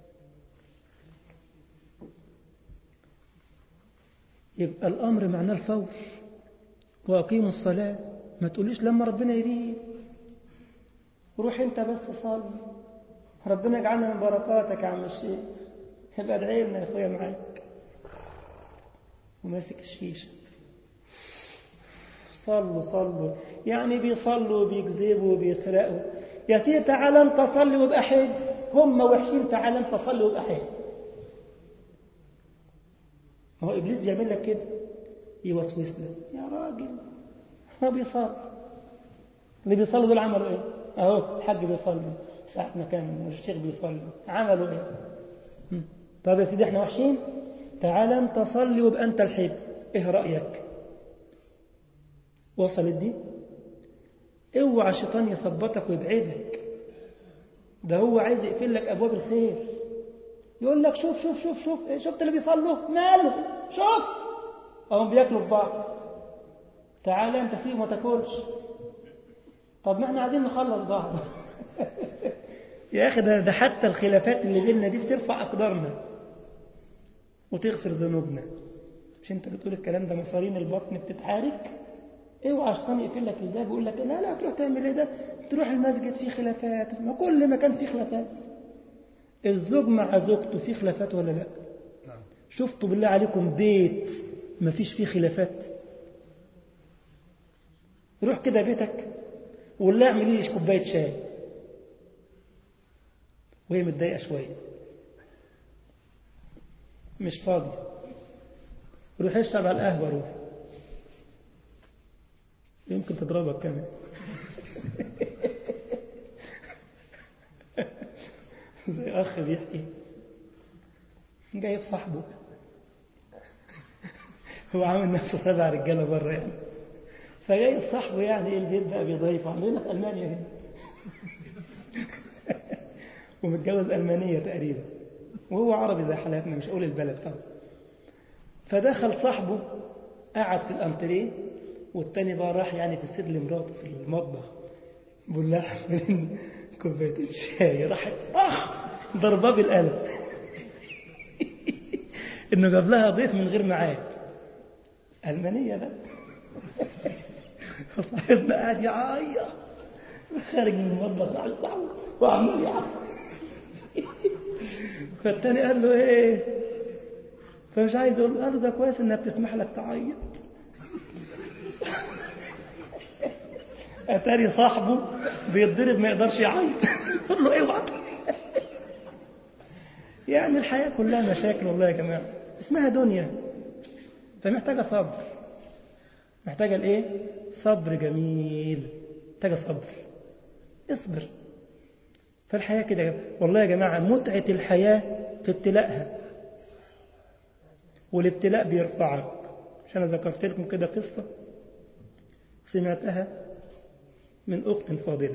يبقى الأمر معناه الفور وأقيموا الصلاة ما تقوليش لما ربنا يريد روح انت بس صلي ربنا يجعلنا من بركاتك يا عم الشيخ يبقى ادعي لنا يا اخويا معاك وماسك الشيشه صلوا صلوا يعني بيصلوا وبيكذبوا وبيسرقوا يا سيدي تعال انت صلي وابقى حج هم وحشين تعال انت صلي وابقى حج ما هو ابليس بيعمل لك كده يوسوس لك يا راجل هو بيصلي اللي بيصلوا دول عملوا ايه اهو الحاج بيصلي ساعة ما كان الشيخ بيصلي عملوا ايه طب يا سيدي احنا وحشين تعال انت صلي وابقى انت الحب ايه رأيك وصلت دي اوعى الشيطان يثبطك ويبعدك ده هو عايز يقفل لك ابواب الخير يقول لك شوف شوف شوف شوف شفت اللي بيصلوا ماله شوف اهم بياكلوا في بعض تعال انت فيه ما تاكلش طب ما احنا عايزين نخلص بعض يا اخي ده, ده حتى الخلافات اللي بيننا دي بترفع اقدارنا وتغفر ذنوبنا مش انت بتقول الكلام ده مصارين البطن بتتحارك اوعى الشيطان يقفل لك الباب ويقول لك لا لا تروح تعمل ايه ده تروح المسجد فيه خلافات ما كل مكان فيه خلافات الزوج مع زوجته فيه خلافات ولا لا نعم شفتوا بالله عليكم بيت ما فيش فيه خلافات روح كده بيتك وقول لها اعملي لي كوبايه شاي وهي متضايقه شويه مش فاضي روح اشرب على القهوه روح يمكن تضربك كمان زي اخ بيحكي جايب صاحبه هو عامل نفسه سبع رجاله بره يعني فجايب صاحبه يعني ايه البيت بقى بيضيفه عندنا في المانيا هنا ومتجوز المانيه تقريبا وهو عربي زي حالاتنا مش اقول البلد طبعا فدخل صاحبه قعد في الانتريه والتاني بقى راح يعني في السر لمراته في المطبخ بقول لها اعملي كوبايه الشاي راحت اخ ضرباه بالقلم انه جاب لها ضيف من غير ميعاد المانيه بقى فصاحبنا قاعد يعيط خارج من المطبخ راح يطلعوا وعمال يعيط فالتاني قال له ايه فمش عايز يقول له قال له ده كويس انها بتسمح لك تعيط اتاري صاحبه بيتضرب ما يقدرش يعيط قال له اوعى يعني الحياة كلها مشاكل والله يا جماعة اسمها دنيا فمحتاجة صبر محتاجة الايه صبر جميل محتاجة صبر اصبر فالحياة كده والله يا جماعة متعة الحياة في ابتلائها والابتلاء بيرفعك عشان أنا ذكرت لكم كده قصة سمعتها من أخت فاضلة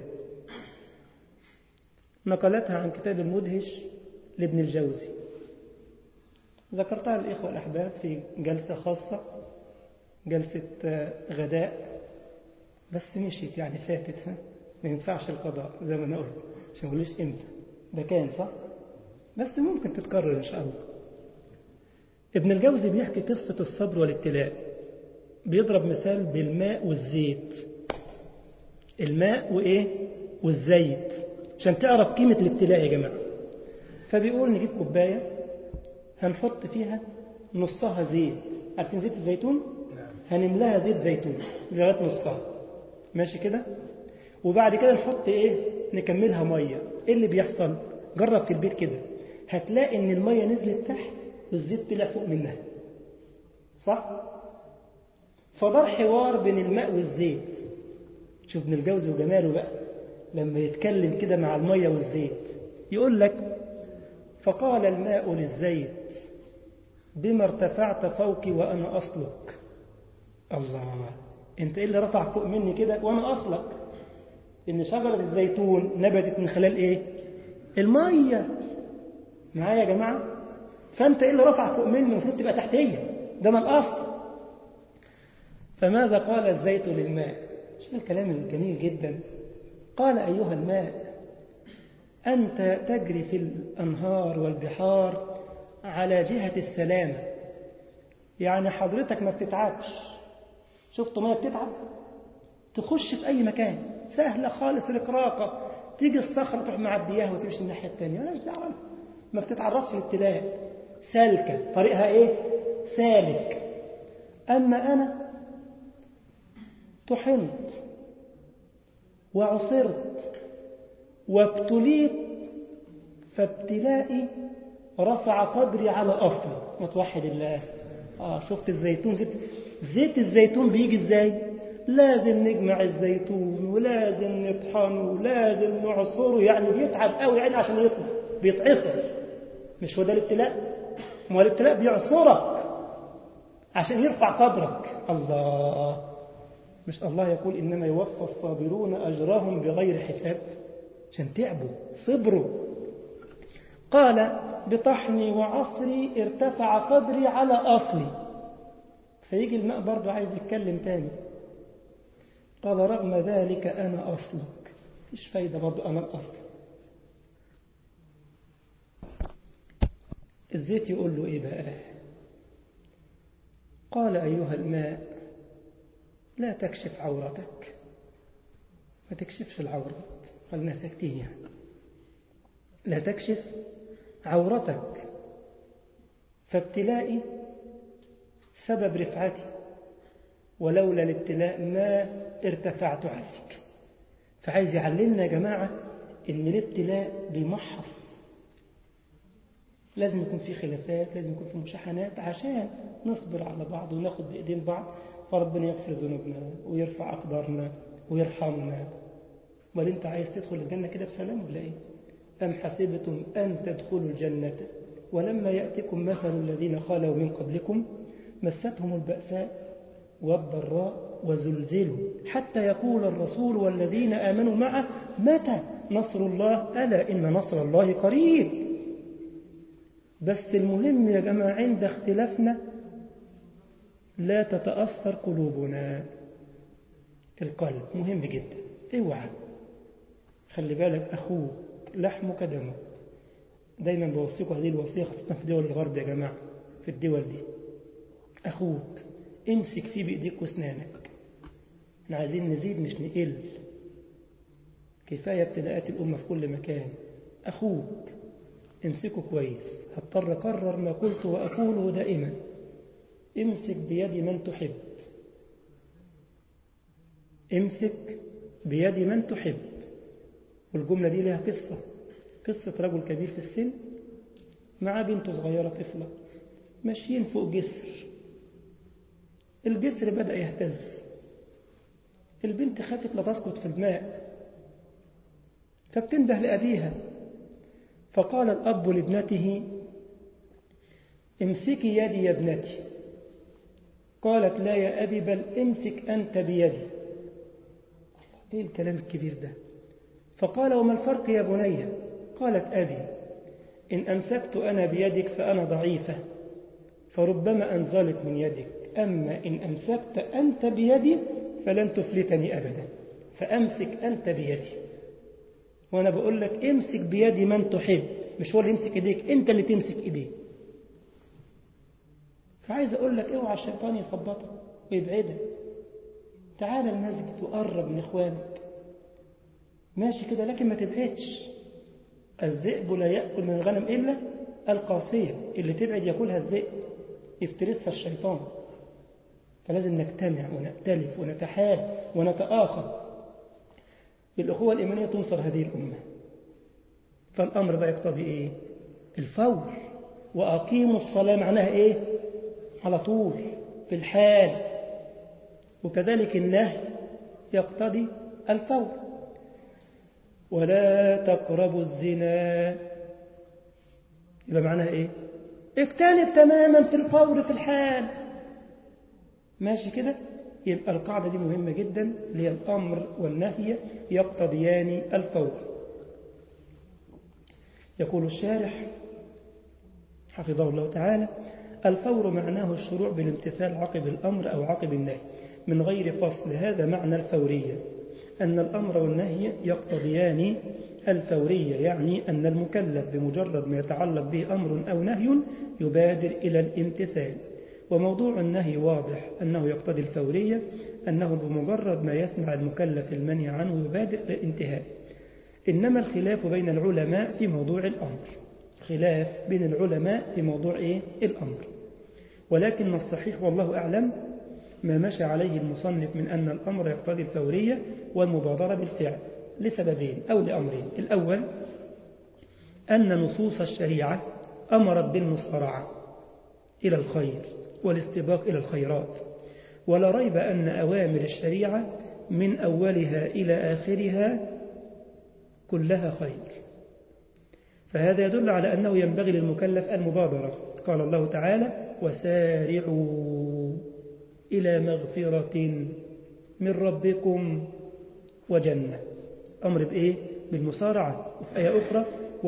نقلتها عن كتاب المدهش لابن الجوزي ذكرتها للإخوة الأحباب في جلسة خاصة جلسة غداء بس مشيت يعني فاتت ها ما ينفعش القضاء زي ما أنا قلت عشان ما امتى ده كان صح بس ممكن تتكرر إن شاء الله ابن الجوزي بيحكي قصة الصبر والابتلاء بيضرب مثال بالماء والزيت الماء وإيه والزيت عشان تعرف قيمة الابتلاء يا جماعة فبيقول نجيب كوباية هنحط فيها نصها زيت عارفين زيت الزيتون هنملاها زيت زيتون لغاية نصها ماشي كده وبعد كده نحط ايه نكملها مية ايه اللي بيحصل جرب في البيت كده هتلاقي ان المية نزلت تحت والزيت طلع فوق منها صح فدار حوار بين الماء والزيت شوف ابن الجوزي وجماله بقى لما يتكلم كده مع المية والزيت يقول لك فقال الماء للزيت بما ارتفعت فوقي وأنا أصلك الله انت ايه اللي رفع فوق مني كده وانا اصلك ان شجرة الزيتون نبتت من خلال ايه المية معايا يا جماعة فانت ايه اللي رفع فوق مني المفروض تبقى تحتية ده ما الاصل فماذا قال الزيت للماء شوف الكلام الجميل جدا قال ايها الماء انت تجري في الانهار والبحار على جهة السلامة يعني حضرتك ما بتتعبش شفت ميه بتتعب تخش في أي مكان سهلة خالص رقراقة تيجي الصخرة تروح معدياها وتمشي الناحية الثانية مالهاش دعوة ما بتتعرضش للابتلاء سالكة طريقها إيه؟ سالك أما أنا طحنت وعصرت وابتليت فابتلائي رفع قدري على أصلي ما توحد الله آه شفت الزيتون زيت زيت الزيتون بيجي ازاي لازم نجمع الزيتون ولازم نطحنه ولازم نعصره يعني بيتعب قوي يعني عشان يطلع بيتعصر مش هو ده الابتلاء ما هو الابتلاء بيعصرك عشان يرفع قدرك الله مش الله يقول إنما يوفى الصابرون أجرهم بغير حساب عشان تعبوا صبروا قال بطحني وعصري ارتفع قدري على أصلي فيجي الماء برضه عايز يتكلم تاني قال رغم ذلك أنا أصلك مفيش فايدة برضه أنا الأصل الزيت يقول له إيه بقى قال أيها الماء لا تكشف عورتك ما تكشفش العورة خلنا ساكتين يعني لا تكشف عورتك فابتلائي سبب رفعتي ولولا الابتلاء ما ارتفعت عليك فعايز يعلمنا يا جماعة ان الابتلاء بيمحص لازم يكون في خلافات لازم يكون في مشاحنات عشان نصبر على بعض وناخد بإيدين بعض فربنا يغفر ذنوبنا ويرفع أقدارنا ويرحمنا ولا انت عايز تدخل الجنة كده بسلام ولا ايه أم حسبتم أن تدخلوا الجنة ولما يأتكم مثل الذين خالوا من قبلكم مستهم البأساء والضراء وزلزلوا حتى يقول الرسول والذين آمنوا معه متى نصر الله ألا إن نصر الله قريب بس المهم يا جماعة عند اختلافنا لا تتأثر قلوبنا القلب مهم جدا اوعى خلي بالك أخوك لحمك دمك دايما بوصيكم هذه الوصية خاصة في دول الغرب يا جماعة في الدول دي أخوك امسك فيه بإيديك واسنانك احنا عايزين نزيد مش نقل كفاية ابتلاءات الأمة في كل مكان أخوك امسكه كويس هضطر أكرر ما قلت وأقوله دائما امسك بيد من تحب امسك بيد من تحب والجملة دي لها قصة قصة رجل كبير في السن معاه بنته صغيرة طفلة ماشيين فوق جسر الجسر بدأ يهتز البنت خافت لا تسقط في الماء فبتنده لأبيها فقال الأب لابنته امسكي يدي يا ابنتي قالت لا يا أبي بل امسك أنت بيدي ايه الكلام الكبير ده فقال وما الفرق يا بني قالت أبي إن أمسكت أنا بيدك فأنا ضعيفة فربما أنزلت من يدك أما إن أمسكت أنت بيدي فلن تفلتني أبدا فأمسك أنت بيدي وأنا بقول لك امسك بيدي من تحب مش هو اللي يمسك إيديك أنت اللي تمسك إيديه فعايز أقول لك اوعى الشيطان يثبطك ويبعدك تعال المسجد وقرب من إخوانك ماشي كده لكن ما تبعدش الذئب لا يأكل من الغنم إلا القاسية اللي تبعد يأكلها الذئب يفترسها الشيطان فلازم نجتمع ونأتلف ونتحاب ونتآخر بالأخوة الإيمانية تنصر هذه الأمة فالأمر بقى يقتضي إيه الفور وأقيموا الصلاة معناها إيه على طول في الحال وكذلك النهي يقتضي الفور ولا تقربوا الزنا يبقى معناها ايه اجتنب تماما في الفور في الحال ماشي كده يبقى القاعدة دي مهمة جدا اللي هي الأمر والنهي يقتضيان الفور يقول الشارح حفظه الله تعالى الفور معناه الشروع بالامتثال عقب الأمر أو عقب النهي من غير فصل هذا معنى الفورية أن الأمر والنهي يقتضيان الفورية يعني أن المكلف بمجرد ما يتعلق به أمر أو نهي يبادر إلى الامتثال وموضوع النهي واضح أنه يقتضي الفورية أنه بمجرد ما يسمع المكلف المنهي عنه يبادر إلى الانتهاء إنما الخلاف بين العلماء في موضوع الأمر خلاف بين العلماء في موضوع إيه؟ الأمر ولكن الصحيح والله أعلم ما مشى عليه المصنف من أن الأمر يقتضي الفورية والمبادرة بالفعل لسببين أو لأمرين الأول أن نصوص الشريعة أمرت بالمصارعة إلى الخير والاستباق إلى الخيرات ولا ريب أن أوامر الشريعة من أولها إلى آخرها كلها خير فهذا يدل على أنه ينبغي للمكلف المبادرة قال الله تعالى وسارعوا إلى مغفرة من ربكم وجنة أمر بإيه؟ بالمسارعة وفي آية أخرى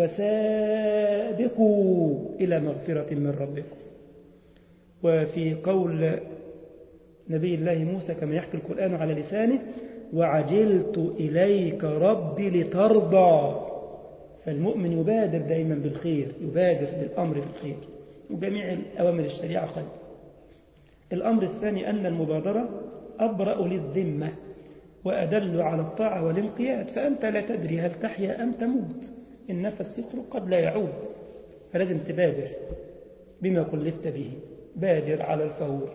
وسابقوا إلى مغفرة من ربكم وفي قول نبي الله موسى كما يحكي القرآن على لسانه وعجلت إليك ربي لترضى فالمؤمن يبادر دائما بالخير يبادر بالأمر بالخير وجميع الأوامر الشريعة خير الأمر الثاني أن المبادرة أبرأ للذمة وأدل على الطاعة والانقياد فأنت لا تدري هل تحيا أم تموت النفس يخرج قد لا يعود فلازم تبادر بما كلفت به بادر على الفور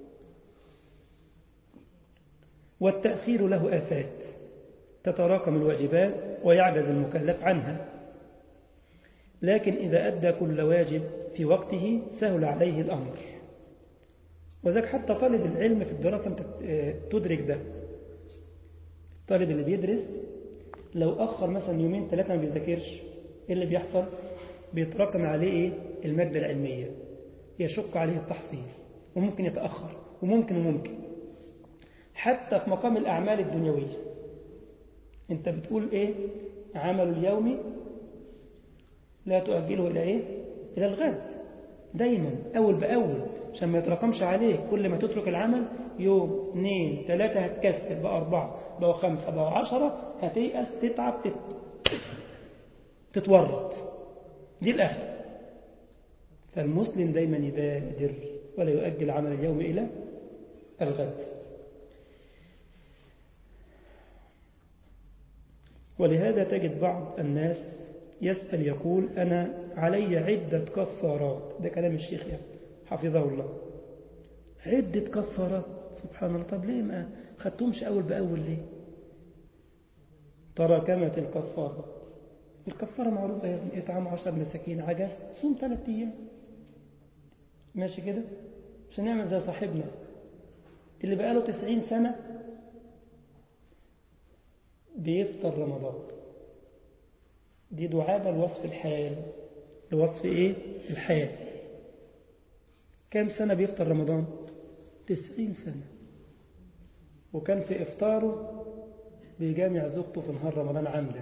والتأخير له آفات تتراكم الواجبات ويعجز المكلف عنها لكن إذا أدى كل واجب في وقته سهل عليه الأمر وذلك حتى طالب العلم في الدراسة أنت تدرك ده الطالب اللي بيدرس لو أخر مثلا يومين ثلاثة ما بيذاكرش إيه اللي بيحصل بيتراكم عليه إيه؟ المادة العلمية يشق عليه التحصيل وممكن يتأخر وممكن وممكن حتى في مقام الأعمال الدنيوية أنت بتقول إيه عمل اليوم لا تؤجله إلى إيه إلى الغد دايما أول بأول عشان ما يتراكمش عليك كل ما تترك العمل يوم اثنين ثلاثة هتكسر بقى أربعة بقى خمسة بقى عشرة هتيأس تتعب تت... تتورط دي الآخر فالمسلم دايما يبادر ولا يؤجل عمل اليوم إلى الغد ولهذا تجد بعض الناس يسأل يقول أنا علي عدة كفارات ده كلام الشيخ يعني حفظه الله عدة كفارات سبحان الله طب ليه ما خدتهمش أول بأول ليه تراكمت الكفارات الكفارة معروفة يا ابني اطعام عشر مساكين عجز صوم ثلاث أيام ماشي كده مش هنعمل زي صاحبنا اللي بقاله تسعين سنة بيفطر رمضان دي دعابة لوصف الحال لوصف ايه الحال كام سنة بيفطر رمضان تسعين سنة وكان في إفطاره بيجامع زوجته في نهار رمضان عمدا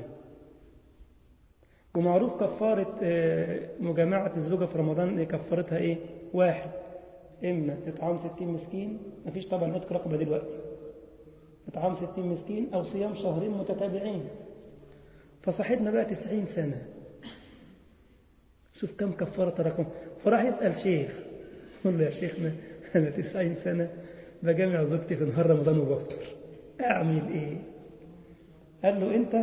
ومعروف كفارة مجامعة الزوجة في رمضان كفارتها ايه واحد إما إطعام ستين مسكين مفيش طبعا عتق رقبة دلوقتي إطعام ستين مسكين أو صيام شهرين متتابعين فصاحبنا بقى تسعين سنة شوف كم كفارة تراكم فراح يسأل شيخ يقول له يا شيخنا أنا تسعين سنة بجمع زوجتي في نهار رمضان وبفطر أعمل إيه قال له أنت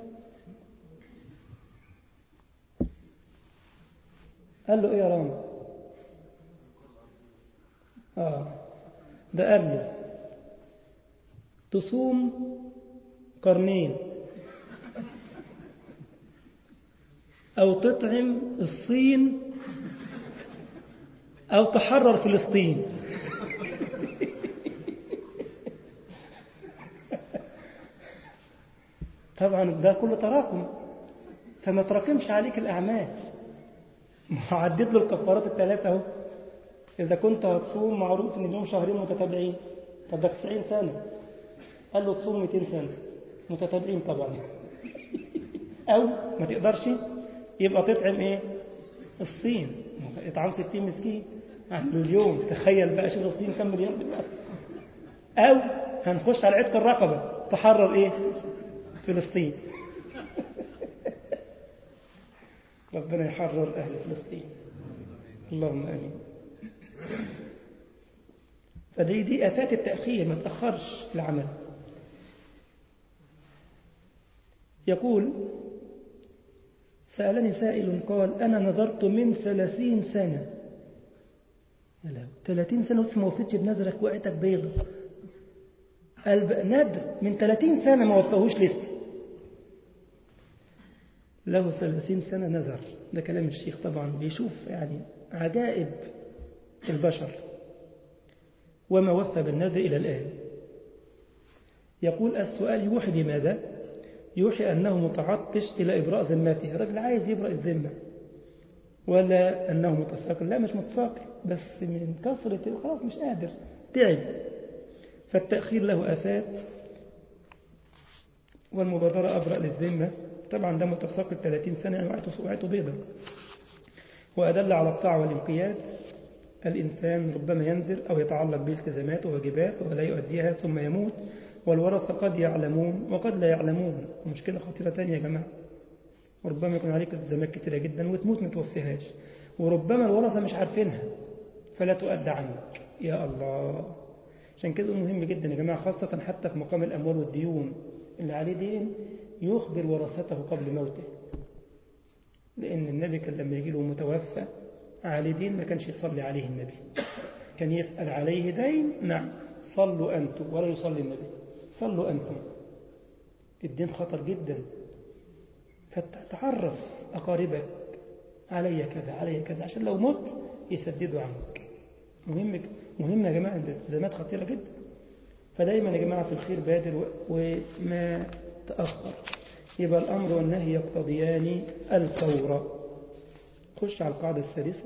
قال له إيه يا رامي آه ده قال له تصوم قرنين أو تطعم الصين أو تحرر فلسطين طبعا ده كله تراكم فما تراكمش عليك الأعمال عدد له الكفارات الثلاثة اهو إذا كنت هتصوم معروف إن اليوم شهرين متتابعين طب ده 90 سنة قال له تصوم 200 سنة متتابعين طبعا أو ما تقدرش يبقى تطعم إيه الصين إطعام 60 مسكين عنده اليوم تخيل بقى شوف الصين كم مليار دلوقتي أو هنخش على عتق الرقبة تحرر إيه فلسطين ربنا يحرر أهل فلسطين اللهم آمين فدي دي آفات التأخير ما تأخرش العمل يقول سألني سائل قال أنا نظرت من ثلاثين سنة يا لا ثلاثين سنة لسه ما وفيتش بنذرك وقعتك بيضة قلب ندر من ثلاثين سنة ما وفاهوش لسه له ثلاثين سنة نذر ده كلام الشيخ طبعا بيشوف يعني عجائب البشر وما وفى بالنذر إلى الآن يقول السؤال يوحي بماذا يوحي أنه متعطش إلى إبراء ذمته الرجل عايز يبرأ الذمة ولا أنه متساقل لا مش متساقل بس من كثرة خلاص مش قادر تعب فالتأخير له آفات والمبادرة أبرأ للذمة طبعا ده متساقل 30 سنة يعني وقعته بيضا وأدل على الطاعة والانقياد الإنسان ربما ينذر أو يتعلق بالتزامات وواجبات ولا يؤديها ثم يموت والورثة قد يعلمون وقد لا يعلمون مشكلة خطيرة تانية يا جماعة وربما يكون عليك التزامات كتيرة جدا وتموت ما توفيهاش وربما الورثة مش عارفينها فلا تؤدى عنك يا الله عشان كده مهم جدا يا جماعة خاصة حتى في مقام الأموال والديون اللي عليه دين يخبر ورثته قبل موته لأن النبي كان لما يجي له متوفى عليه دين ما كانش يصلي عليه النبي كان يسأل عليه دين نعم صلوا أنتم ولا يصلي النبي صلوا أنتم الدين خطر جدا فتعرف أقاربك علي كذا علي كذا عشان لو مت يسددوا عنك مهم مهم يا جماعة الالتزامات خطيرة جدا فدايما يا جماعة في الخير بادر وما تأخر يبقى الأمر والنهي يقتضيان الفور خش على القاعدة السادسة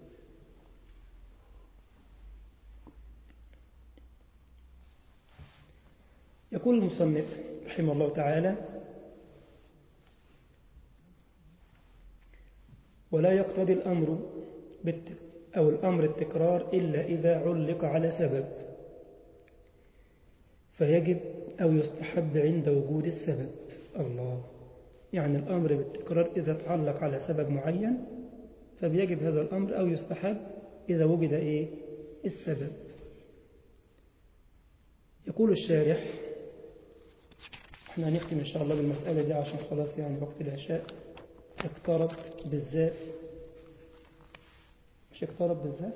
يقول المصنف رحمه الله تعالى ولا يقتضي الأمر أو الأمر التكرار إلا إذا علق على سبب فيجب أو يستحب عند وجود السبب الله يعني الأمر بالتكرار إذا تعلق على سبب معين فبيجب هذا الأمر أو يستحب إذا وجد إيه السبب يقول الشارح احنا هنختم إن شاء الله بالمسألة دي عشان خلاص يعني وقت العشاء اقترب بالذات مش اقترب بالذات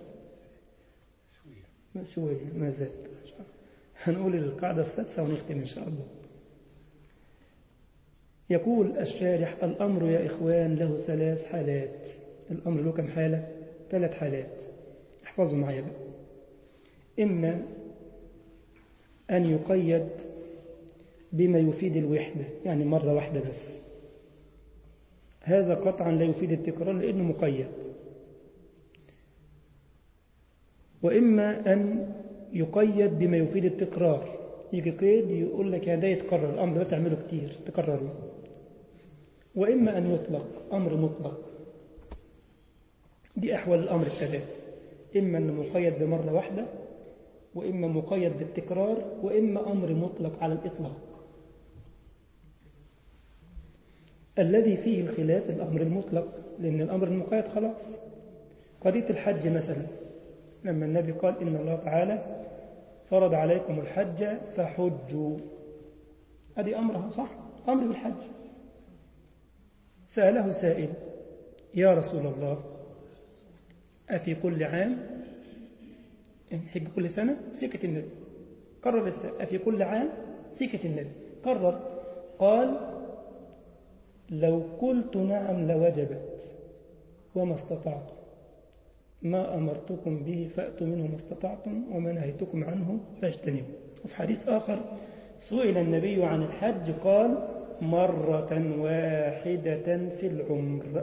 شوية شوية ما زال هنقول القاعدة السادسة ونختم إن شاء الله يقول الشارح الأمر يا إخوان له ثلاث حالات الأمر له كم حالة؟ ثلاث حالات احفظوا معي بقى إما أن يقيد بما يفيد الوحدة يعني مرة واحدة بس هذا قطعا لا يفيد التكرار لأنه مقيد وإما أن يقيد بما يفيد التكرار يجي قيد يقول لك يا ده يتكرر الأمر ده تعمله كتير تكرره وإما أن يطلق أمر مطلق دي أحوال الأمر الثلاث إما أنه مقيد بمرة واحدة وإما مقيد بالتكرار وإما أمر مطلق على الإطلاق الذي فيه الخلاف الأمر المطلق لأن الأمر المقيد خلاص قضية الحج مثلا لما النبي قال إن الله تعالى فرض عليكم الحج فحجوا هذه أمرها صح أمر بالحج سأله سائل يا رسول الله أفي كل عام يعني حج كل سنة سكة النبي قرر السائل أفي كل عام سكة النبي قرر قال لو قلت نعم لوجبت وما استطعتم ما أمرتكم به فأتوا منه ما استطعتم وما نهيتكم عنه فاجتنبوا وفي حديث آخر سئل النبي عن الحج قال مرة واحدة في العمر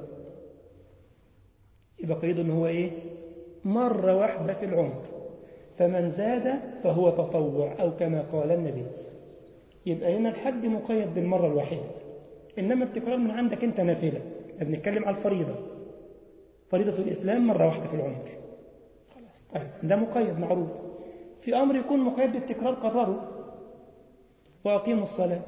يبقى قيد ان هو ايه مرة واحدة في العمر فمن زاد فهو تطوع أو كما قال النبي يبقى هنا الحج مقيد بالمرة الواحدة إنما التكرار من عندك أنت نافلة بنتكلم على الفريضة فريضة الإسلام مرة واحدة في العمر طيب ده مقيد معروف في أمر يكون مقيد بالتكرار قرره وأقيموا الصلاة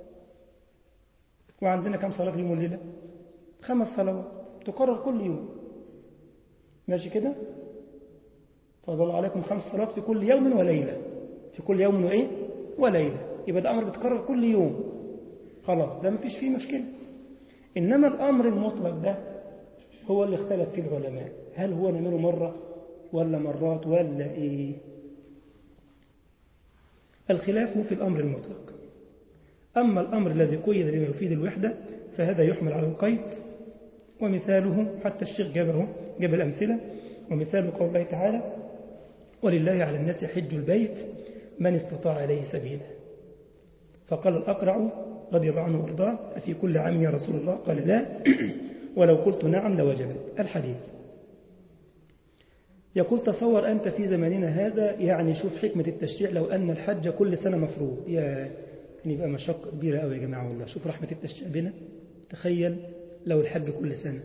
وعندنا كم صلاة في يوم الليلة خمس صلوات تكرر كل يوم ماشي كده فضل عليكم خمس صلوات في كل يوم وليلة في كل يوم وإيه وليلة يبقى ده أمر بيتكرر كل يوم خلاص ده مفيش فيه مشكلة إنما الأمر المطلق ده هو اللي اختلف فيه العلماء هل هو نعمله مرة ولا مرات ولا إيه الخلاف في الأمر المطلق أما الأمر الذي قيد بما يفيد الوحدة فهذا يحمل على القيد ومثاله حتى الشيخ جابه جاب الأمثلة ومثال قول الله تعالى ولله على الناس حج البيت من استطاع إليه سبيلا فقال الأقرع رضي الله عنه وارضاه أفي كل عام يا رسول الله قال لا ولو قلت نعم لوجبت الحديث يقول تصور أنت في زماننا هذا يعني شوف حكمة التشريع لو أن الحج كل سنة مفروض يا يعني يبقى مشقة كبيرة قوي يا جماعة والله شوف رحمة التشريع بنا تخيل لو الحج كل سنة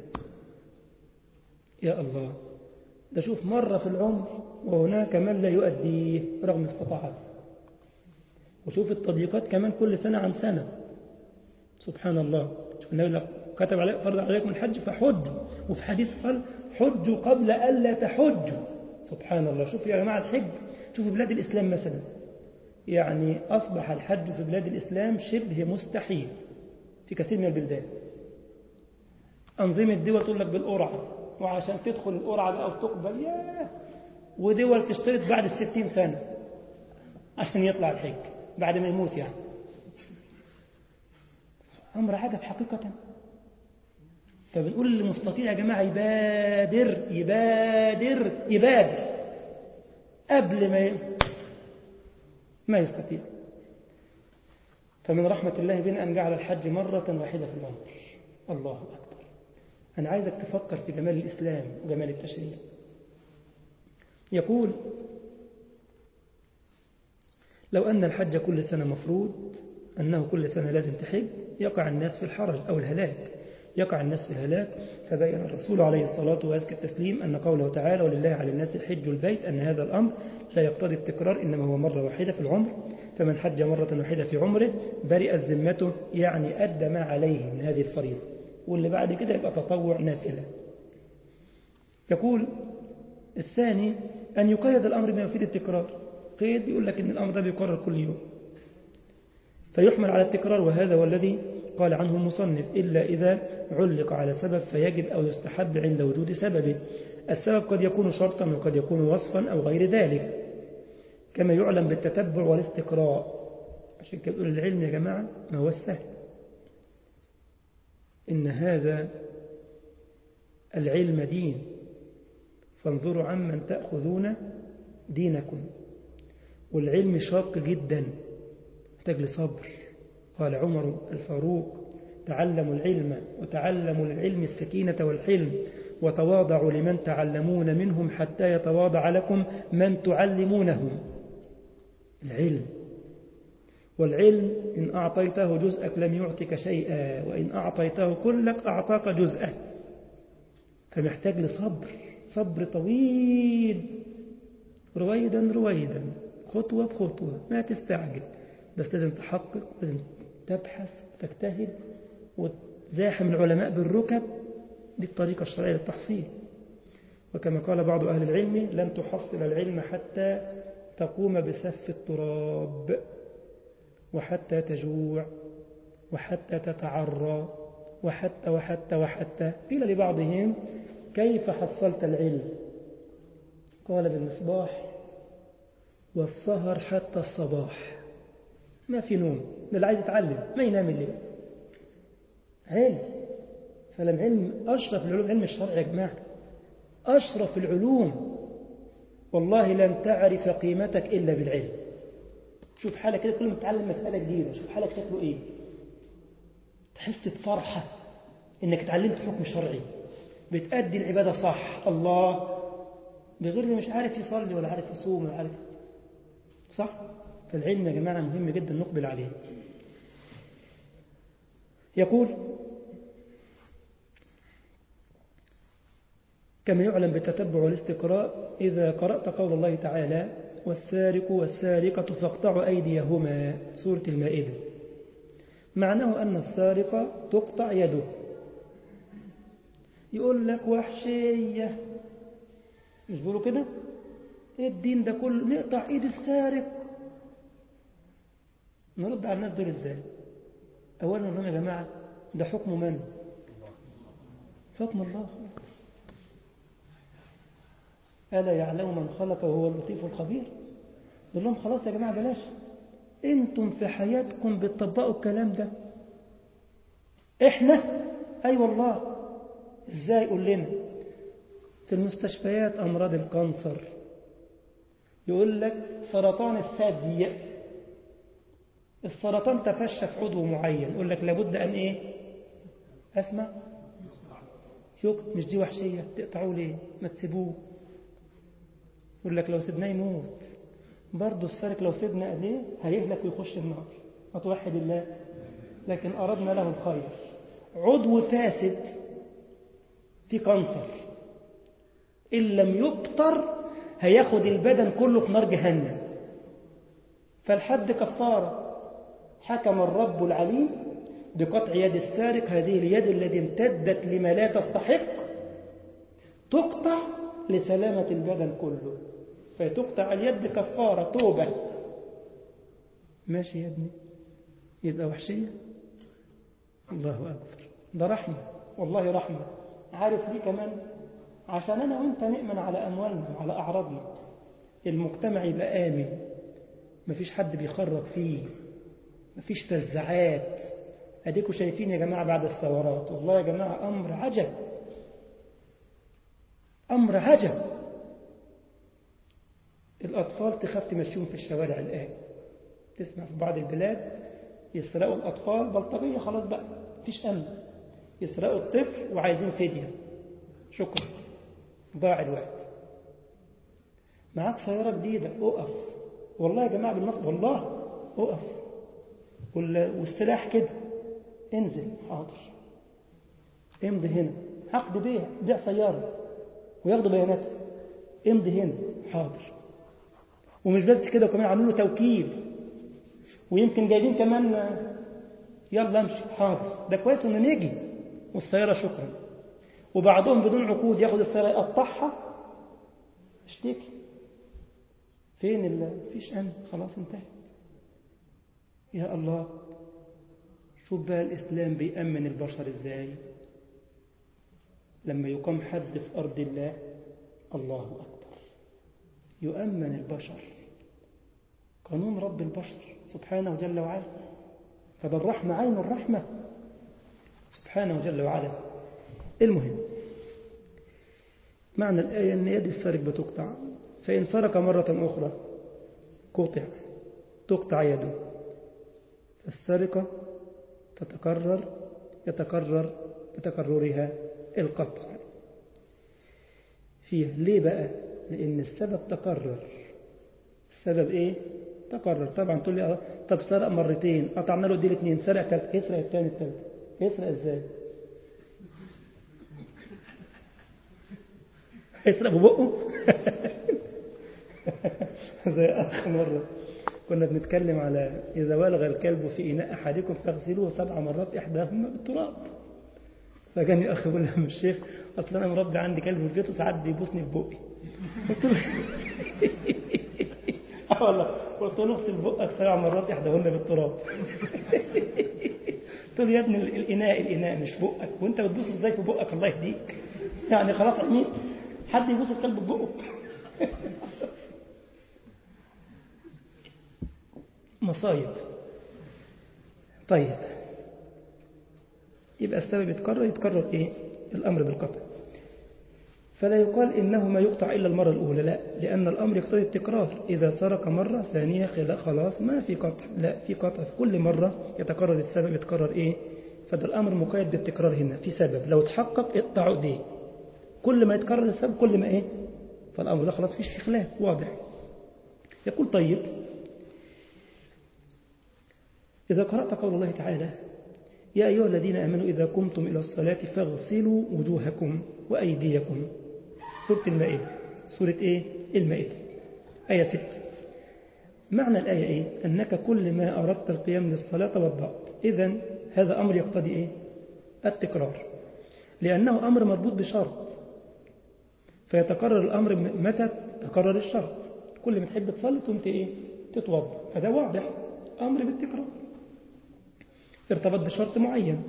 يا الله ده شوف مرة في العمر وهناك من لا يؤديه رغم استطاعته وشوف التضييقات كمان كل سنة عن سنة سبحان الله شوف النبي كتب عليه فرض عليكم الحج فحجوا وفي حديث قال حجوا قبل ألا تحجوا سبحان الله شوف يا جماعة الحج شوفوا بلاد الإسلام مثلا يعني أصبح الحج في بلاد الإسلام شبه مستحيل في كثير من البلدان أنظمة دول تقول لك بالقرعة وعشان تدخل القرعة أو تقبل ياه ودول تشترط بعد الستين سنة عشان يطلع الحج بعد ما يموت يعني أمر عجب حقيقة فبنقول للمستطيع يا جماعة يبادر يبادر يبادر قبل ما ما يستطيع فمن رحمة الله بنا أن جعل الحج مرة واحدة في العمر الله أكبر أنا عايزك تفكر في جمال الإسلام وجمال التشريع يقول لو أن الحج كل سنة مفروض أنه كل سنة لازم تحج يقع الناس في الحرج أو الهلاك يقع الناس في الهلاك فبين الرسول عليه الصلاة وأزكى التسليم أن قوله تعالى ولله على الناس حج البيت أن هذا الأمر لا يقتضي التكرار إنما هو مرة واحدة في العمر فمن حج مرة واحدة في عمره برئت ذمته يعني أدى ما عليه من هذه الفريضة واللي بعد كده يبقى تطوع نافلة يقول الثاني أن يقيد الأمر بما يفيد التكرار قيد يقول لك إن الأمر ده بيقرر كل يوم فيحمل على التكرار وهذا هو الذي قال عنه المصنف إلا إذا علق على سبب فيجب أو يستحب عند وجود سببه السبب قد يكون شرطا وقد يكون وصفا أو غير ذلك كما يعلم بالتتبع والاستقراء عشان كده يقول العلم يا جماعة ما هو السهل إن هذا العلم دين فانظروا عمن تأخذون دينكم والعلم شاق جدا محتاج لصبر قال عمر الفاروق تعلموا العلم وتعلموا العلم السكينة والحلم وتواضعوا لمن تعلمون منهم حتى يتواضع لكم من تعلمونهم العلم والعلم إن أعطيته جزءك لم يعطك شيئا وإن أعطيته كلك أعطاك جزءه فمحتاج لصبر صبر طويل رويدا رويدا خطوة بخطوة ما تستعجل بس لازم تحقق لازم تبحث وتجتهد وتزاحم العلماء بالركب دي الطريقة الشرعية للتحصيل وكما قال بعض أهل العلم لن تحصل العلم حتى تقوم بسف التراب وحتى تجوع وحتى تتعرى وحتى وحتى وحتى قيل لبعضهم كيف حصلت العلم قال بالمصباح والسهر حتى الصباح ما في نوم ده اللي عايز يتعلم ما ينام الليل علم فلم علم أشرف العلوم علم الشرع يا جماعة أشرف العلوم والله لن تعرف قيمتك إلا بالعلم شوف حالك كده كل ما تتعلم مسألة جديدة شوف حالك شكله إيه تحس بفرحة إنك اتعلمت حكم شرعي بتأدي العبادة صح الله بغير مش عارف يصلي ولا عارف يصوم ولا عارف صح فالعلم يا جماعة مهم جدا نقبل عليه يقول كما يعلم بالتتبع والاستقراء إذا قرأت قول الله تعالى والسارق والسارقة فاقطعوا أيديهما سورة المائدة معناه أن السارق تقطع يده يقول لك وحشية مش بيقولوا كده ايه الدين ده كله نقطع ايد السارق نرد على الناس دول ازاي اولا نقول يا جماعه ده حكم من حكم الله ألا يعلم من خلق وهو اللطيف الخبير نقول لهم خلاص يا جماعة بلاش انتم في حياتكم بتطبقوا الكلام ده احنا اي أيوة والله ازاي قول لنا في المستشفيات أمراض الكانسر يقول لك سرطان الثدي السرطان تفشى في عضو معين يقول لك لابد أن إيه أسمع شوك مش دي وحشية تقطعوه ليه ما تسيبوه يقول لك لو سيبناه يموت برضه السارق لو سيبنا ايديه هيهلك ويخش النار ما توحد الله لكن أردنا له الخير عضو فاسد في كانسر إن لم يبتر هياخد البدن كله في نار جهنم فالحد كفارة حكم الرب العليم بقطع يد السارق هذه اليد التي امتدت لما لا تستحق تقطع لسلامة البدن كله فتقطع اليد كفارة توبة ماشي يا ابني يبقى وحشية الله أكبر ده رحمة والله رحمة عارف ليه كمان عشان أنا وإنت نأمن على أموالنا وعلى أعراضنا المجتمع يبقى آمن مفيش حد بيخرب فيه مفيش تزعات أديكوا شايفين يا جماعة بعد الثورات والله يا جماعة أمر عجب أمر عجب الأطفال تخاف تمشيهم في الشوارع الآن تسمع في بعض البلاد يسرقوا الأطفال بلطجية خلاص بقى مفيش أمن يسرقوا الطفل وعايزين فدية شكرا ضاع الوقت معاك سيارة جديدة أقف والله يا جماعة بالنصب والله أقف والسلاح كده انزل حاضر امضي هنا عقد بيع بيع سيارة وياخدوا بياناتها امضي هنا حاضر ومش بس كده وكمان عملوا له توكيل ويمكن جايبين كمان يلا امشي حاضر ده كويس انه نيجي والسيارة شكرا وبعضهم بدون عقود ياخد السيارة يقطعها اشتكي فين ال فيش امن خلاص انتهت يا الله شوف بقى الإسلام بيأمن البشر إزاي لما يقام حد في أرض الله الله أكبر يؤمن البشر قانون رب البشر سبحانه جل وعلا فده الرحمة عين الرحمة سبحانه جل وعلا المهم معنى الآية أن يد السارق بتقطع فإن سرق مرة أخرى قطع تقطع يده فالسرقة تتكرر يتكرر بتكررها القطع فيه ليه بقى لأن السبب تكرر السبب إيه تكرر طبعا تقول لي طب سرق مرتين قطعنا له دي الاثنين سرق كانت يسرق الثاني الثالث يسرق ازاي يسرق ببقه زي اخ مره كنا بنتكلم على اذا ولغ الكلب في اناء احدكم فاغسلوه سبع مرات احداهما بالتراب فجاني اخ يقول لهم الشيخ اصل انا مربي عندي كلب في البيت وساعات بيبوسني في بقي قلت له اه والله قلت له اغسل بقك سبع مرات احداهن بالتراب قلت له يا ابني الاناء الاناء مش بقك وانت بتبوس ازاي في بقك الله يهديك يعني خلاص امين حد يبوس الكلب ببقه مصايب طيب يبقى السبب يتكرر يتكرر ايه الامر بالقطع فلا يقال إنه ما يقطع إلا المرة الأولى لا لأن الأمر يقتضي التكرار إذا سرق مرة ثانية خلاص ما في قطع لا في قطع في كل مرة يتكرر السبب يتكرر إيه فده الأمر مقيد بالتكرار هنا في سبب لو تحقق اقطعوا إيديه كل ما يتكرر السبب كل ما إيه فالأمر ده خلاص فيش في خلاف واضح يقول طيب إذا قرأت قول الله تعالى يا أيها الذين آمنوا إذا قمتم إلى الصلاة فاغسلوا وجوهكم وأيديكم سورة المائدة سورة إيه؟ المائدة آية 6 معنى الآية إيه؟ أنك كل ما أردت القيام للصلاة توضأت إذا هذا أمر يقتضي إيه؟ التكرار لأنه أمر مربوط بشرط فيتكرر الأمر متى تكرر الشرط كل ما تحب تصلي تقوم إيه؟ تتوضأ فده واضح أمر بالتكرار ارتبط بشرط معين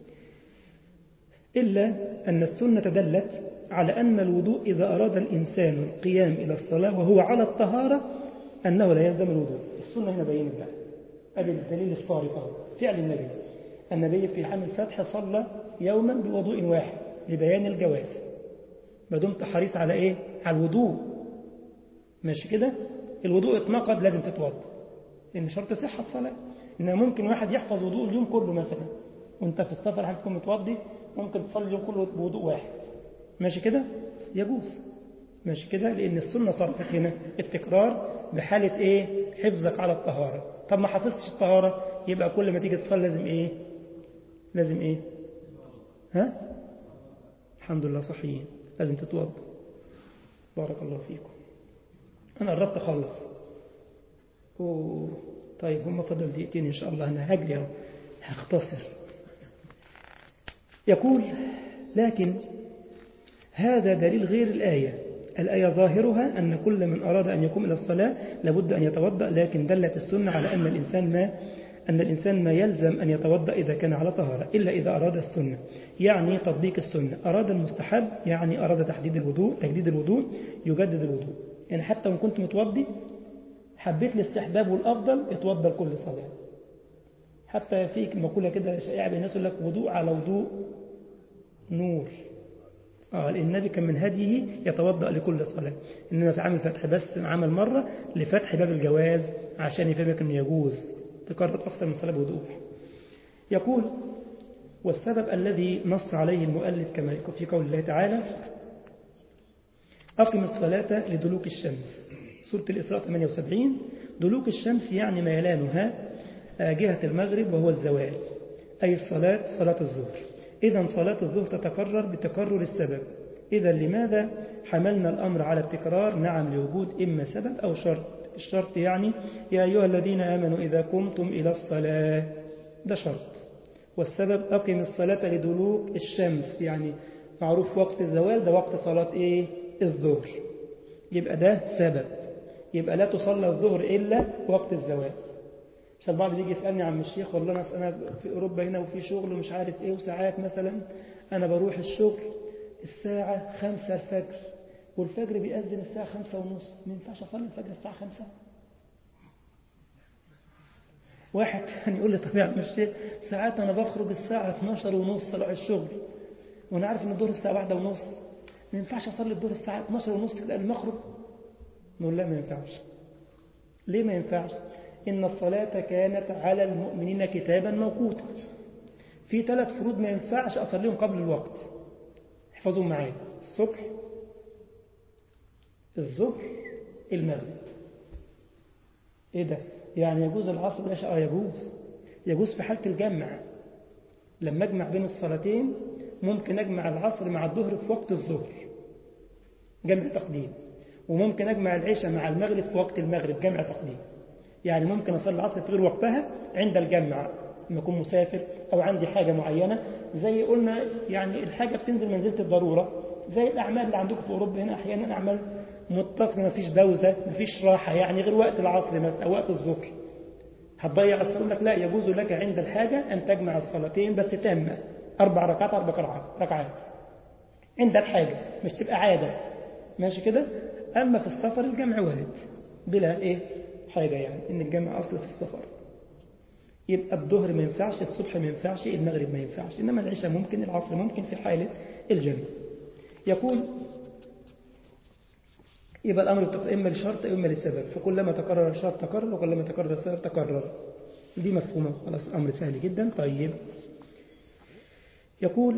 إلا أن السنة دلت على أن الوضوء إذا أراد الإنسان القيام إلى الصلاة وهو على الطهارة أنه لا يلزم الوضوء السنة هنا بينت بقى أدي الدليل الصارف أهو فعل النبي النبي في عام الفتح صلى يوما بوضوء واحد لبيان الجواز ما دمت حريص على إيه؟ على الوضوء ماشي كده الوضوء اتنقض لازم تتوضا لأن شرط صحة صلاة إن ممكن واحد يحفظ وضوء اليوم كله مثلا وانت في السفر هتكون متوضي ممكن تصلي اليوم كله بوضوء واحد ماشي كده يجوز ماشي كده لأن السنة صرفت هنا التكرار بحالة إيه حفظك على الطهارة طب ما حفظتش الطهارة يبقى كل ما تيجي تصلي لازم إيه لازم إيه ها الحمد لله صحيين لازم تتوضا بارك الله فيكم أنا قربت أخلص أوه. طيب هم فضل دقيقتين إن شاء الله أنا هجري أهو هختصر يقول لكن هذا دليل غير الآية الآية ظاهرها أن كل من أراد أن يقوم إلى الصلاة لابد أن يتوضأ لكن دلت السنة على أن الإنسان ما أن الإنسان ما يلزم أن يتوضأ إذا كان على طهارة إلا إذا أراد السنة يعني تطبيق السنة أراد المستحب يعني أراد تحديد الوضوء تجديد الوضوء يجدد الوضوء يعني حتى وإن كنت متوضي حبيت الاستحباب والأفضل اتوضى لكل صلاة حتى في مقولة كده شائعة بين الناس يقول لك وضوء على وضوء نور آه النبي كان من هديه يتوضأ لكل صلاة إنما في عام فتح بس عمل مرة لفتح باب الجواز عشان يفهمك أنه يجوز تكرر أكثر من صلاة بوضوح يقول والسبب الذي نص عليه المؤلف كما في قول الله تعالى أقم الصلاة لدلوك الشمس سورة الإسراء 78 دلوك الشمس يعني ميلانها جهة المغرب وهو الزوال أي الصلاة صلاة الظهر إذا صلاة الظهر تتكرر بتكرر السبب إذا لماذا حملنا الأمر على التكرار نعم لوجود إما سبب أو شرط الشرط يعني يا أيها الذين آمنوا إذا قمتم إلى الصلاة ده شرط والسبب أقم الصلاة لدلوك الشمس يعني معروف وقت الزوال ده وقت صلاة إيه الظهر يبقى ده سبب يبقى لا تصلى الظهر إلا وقت الزوال مش البعض يجي يسألني عن الشيخ والله أنا, أنا في أوروبا هنا وفي شغل ومش عارف إيه وساعات مثلا أنا بروح الشغل الساعة خمسة الفجر والفجر بيأذن الساعة خمسة ونص ما ينفعش أصلي الفجر الساعة خمسة واحد كان يقول لي طب يا عم الشيخ ساعات أنا بخرج الساعة 12 ونص أروح الشغل وأنا عارف إن الظهر الساعة واحدة ونص ما ينفعش أصلي الظهر الساعة 12 ونص كده قبل ما أخرج نقول لا ما ينفعش ليه ما ينفعش إن الصلاة كانت على المؤمنين كتابا موقوتا في ثلاث فروض ما ينفعش أصليهم قبل الوقت احفظوا معايا الصبح الظهر المغرب ايه ده يعني يجوز العصر والعشاء اه يجوز يجوز في حالة الجمع لما اجمع بين الصلاتين ممكن اجمع العصر مع الظهر في وقت الظهر جمع تقديم وممكن اجمع العشاء مع المغرب في وقت المغرب جمع تقديم يعني ممكن اصلي العصر في غير وقتها عند الجمع لما اكون مسافر او عندي حاجة معينة زي قلنا يعني الحاجة بتنزل منزلة الضرورة زي الأعمال اللي عندكم في أوروبا هنا أحيانا أعمال متصلة ما فيش بوزة ما فيش راحة يعني غير وقت العصر مثلا أو وقت الظهر هتضيع الصلاة لك لا يجوز لك عند الحاجة أن تجمع الصلاتين بس تامة أربع ركعات أربع ركعات عند الحاجة مش تبقى عادة ماشي كده أما في السفر الجمع وارد بلا إيه حاجة يعني إن الجمع أصل في السفر يبقى الظهر ما ينفعش الصبح ما ينفعش المغرب ما ينفعش إنما العشاء ممكن العصر ممكن في حالة الجمع يقول يبقى الأمر إما لشرط إما لسبب فكلما تكرر الشرط تكرر وكلما تكرر السبب تكرر دي مفهومة خلاص أمر سهل جدا طيب يقول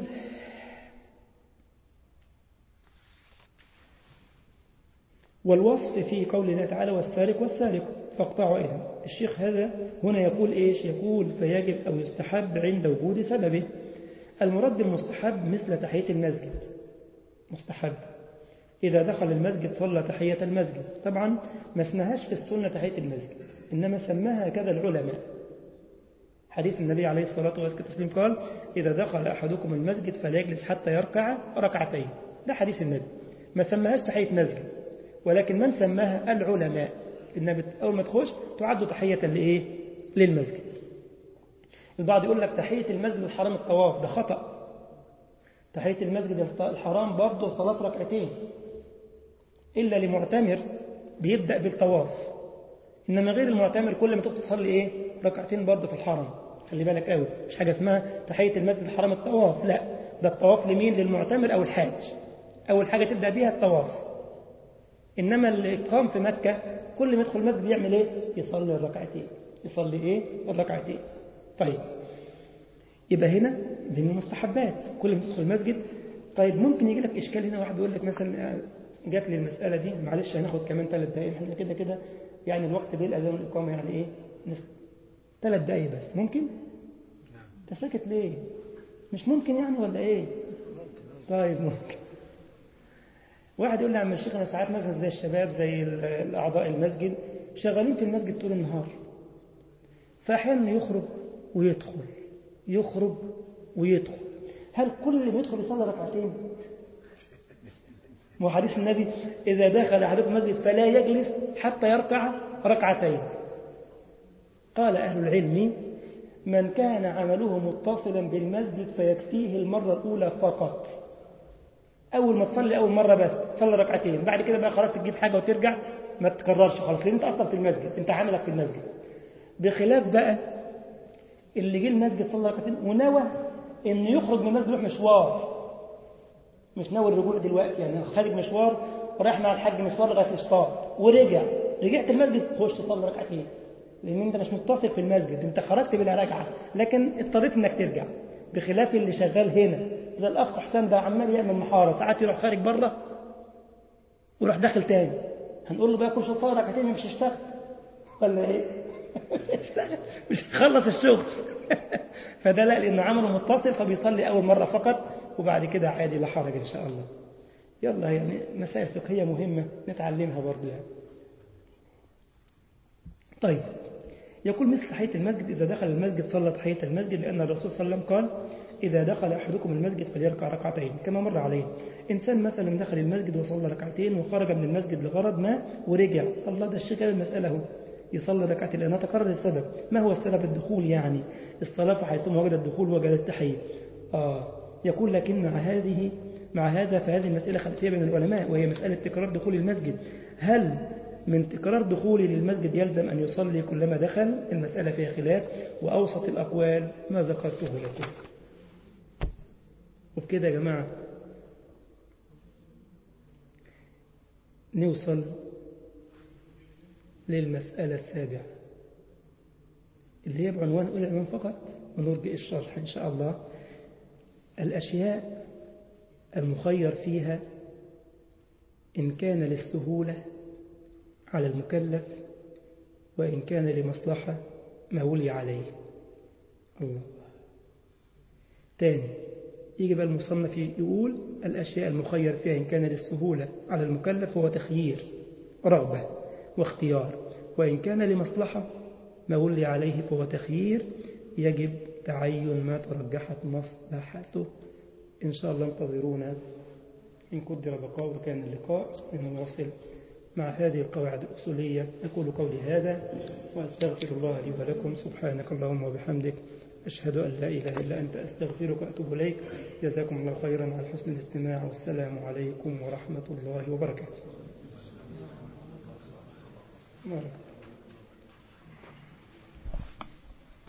والوصف في قول الله تعالى والسارق والسارق فاقطعوا أيضا الشيخ هذا هنا يقول إيش يقول فيجب أو يستحب عند وجود سببه المرد المستحب مثل تحية المسجد مستحب إذا دخل المسجد صلى تحية المسجد طبعا ما اسمهاش في السنة تحية المسجد إنما سماها كذا العلماء حديث النبي عليه الصلاة والسلام قال إذا دخل أحدكم المسجد فليجلس حتى يركع ركعتين ده حديث النبي ما سماهاش تحية مسجد ولكن من سماها العلماء إنها أول ما تخش تعد تحية لإيه للمسجد البعض يقول لك تحية المسجد الحرام الطواف ده خطأ تحية المسجد الحرام برضه صلاة ركعتين إلا لمعتمر بيبدأ بالطواف إنما غير المعتمر كل ما تخطط تصلي إيه ركعتين برضه في الحرم خلي بالك قوي مش حاجة اسمها تحية المسجد الحرام الطواف لا ده الطواف لمين للمعتمر أو الحاج أول حاجة تبدأ بيها الطواف إنما اللي قام في مكة كل ما يدخل المسجد يعمل إيه يصلي الركعتين يصلي إيه الركعتين طيب يبقى هنا من المستحبات كل ما تدخل المسجد طيب ممكن يجي لك إشكال هنا واحد يقول لك مثلا جات لي المسألة دي معلش هناخد كمان ثلاث دقايق احنا كده كده يعني الوقت بين الأذان والإقامة يعني إيه ثلاث دقايق بس ممكن انت ساكت ليه مش ممكن يعني ولا إيه طيب ممكن واحد يقول لي عم الشيخ أنا ساعات مثلا زي الشباب زي الأعضاء المسجد شغالين في المسجد طول النهار فأحيانا يخرج ويدخل يخرج ويدخل هل كل ما يدخل يصلي ركعتين وحديث النبي إذا دخل أحدكم المسجد فلا يجلس حتى يركع ركعتين قال أهل العلم من كان عمله متصلا بالمسجد فيكفيه المرة الأولى فقط أول ما تصلي أول مرة بس تصلي ركعتين بعد كده بقى خرجت تجيب حاجة وترجع ما تكررش خلاص لأن أنت أصلا في المسجد أنت عملك في المسجد بخلاف بقى اللي جه المسجد صلى ركعتين ونوى إنه يخرج من المسجد يروح مشوار مش ناوي الرجوع دلوقتي يعني خارج مشوار ورايح مع الحاج مشوار لغايه الاشطاط ورجع رجعت المسجد خش تصلي ركعتين لان انت مش متصل في المسجد انت خرجت بلا ركعه لكن اضطريت انك ترجع بخلاف اللي شغال هنا اذا الاخ حسام ده عمال يعمل محاره ساعات يروح خارج بره ويروح داخل تاني هنقول له بقى كل شويه ركعتين مش هيشتغل ولا ايه مش هيخلص الشغل فده لا لانه عمله متصل فبيصلي اول مره فقط وبعد كده عادي لا حرج إن شاء الله يلا يعني مسائل فقهية مهمة نتعلمها برضو يعني طيب يقول مثل تحية المسجد إذا دخل المسجد صلى تحية المسجد لأن الرسول صلى الله عليه وسلم قال إذا دخل أحدكم المسجد فليركع ركعتين كما مر عليه إنسان مثلا دخل المسجد وصلى ركعتين وخرج من المسجد لغرض ما ورجع الله ده الشيء المسألة هو يصلي ركعتين لأنها تكرر السبب ما هو السبب الدخول يعني الصلاة فحيثما وجد الدخول وجد التحية آه يقول لكن مع هذه مع هذا فهذه المسألة خلفية بين العلماء وهي مسألة تكرار دخول المسجد هل من تكرار دخولي للمسجد يلزم أن يصلي كلما دخل المسألة فيها خلاف وأوسط الأقوال ما ذكرته لكم وبكده يا جماعة نوصل للمسألة السابعة اللي هي بعنوان أولى الإمام فقط ونرجئ الشرح إن شاء الله الأشياء المخير فيها إن كان للسهولة على المكلف وإن كان لمصلحة ما ولي عليه الله تاني يجي بقى المصنف يقول الأشياء المخير فيها إن كان للسهولة على المكلف هو تخيير رغبة واختيار وإن كان لمصلحة ما ولي عليه فهو تخيير يجب تعين ما ترجحت مصلحته إن شاء الله انتظرونا إن قدر بقاء وكان اللقاء لنواصل مع هذه القواعد الأصولية أقول قولي هذا وأستغفر الله لي ولكم سبحانك اللهم وبحمدك أشهد أن لا إله إلا أنت أستغفرك وأتوب إليك جزاكم الله خيرا على حسن الاستماع والسلام عليكم ورحمة الله وبركاته بارك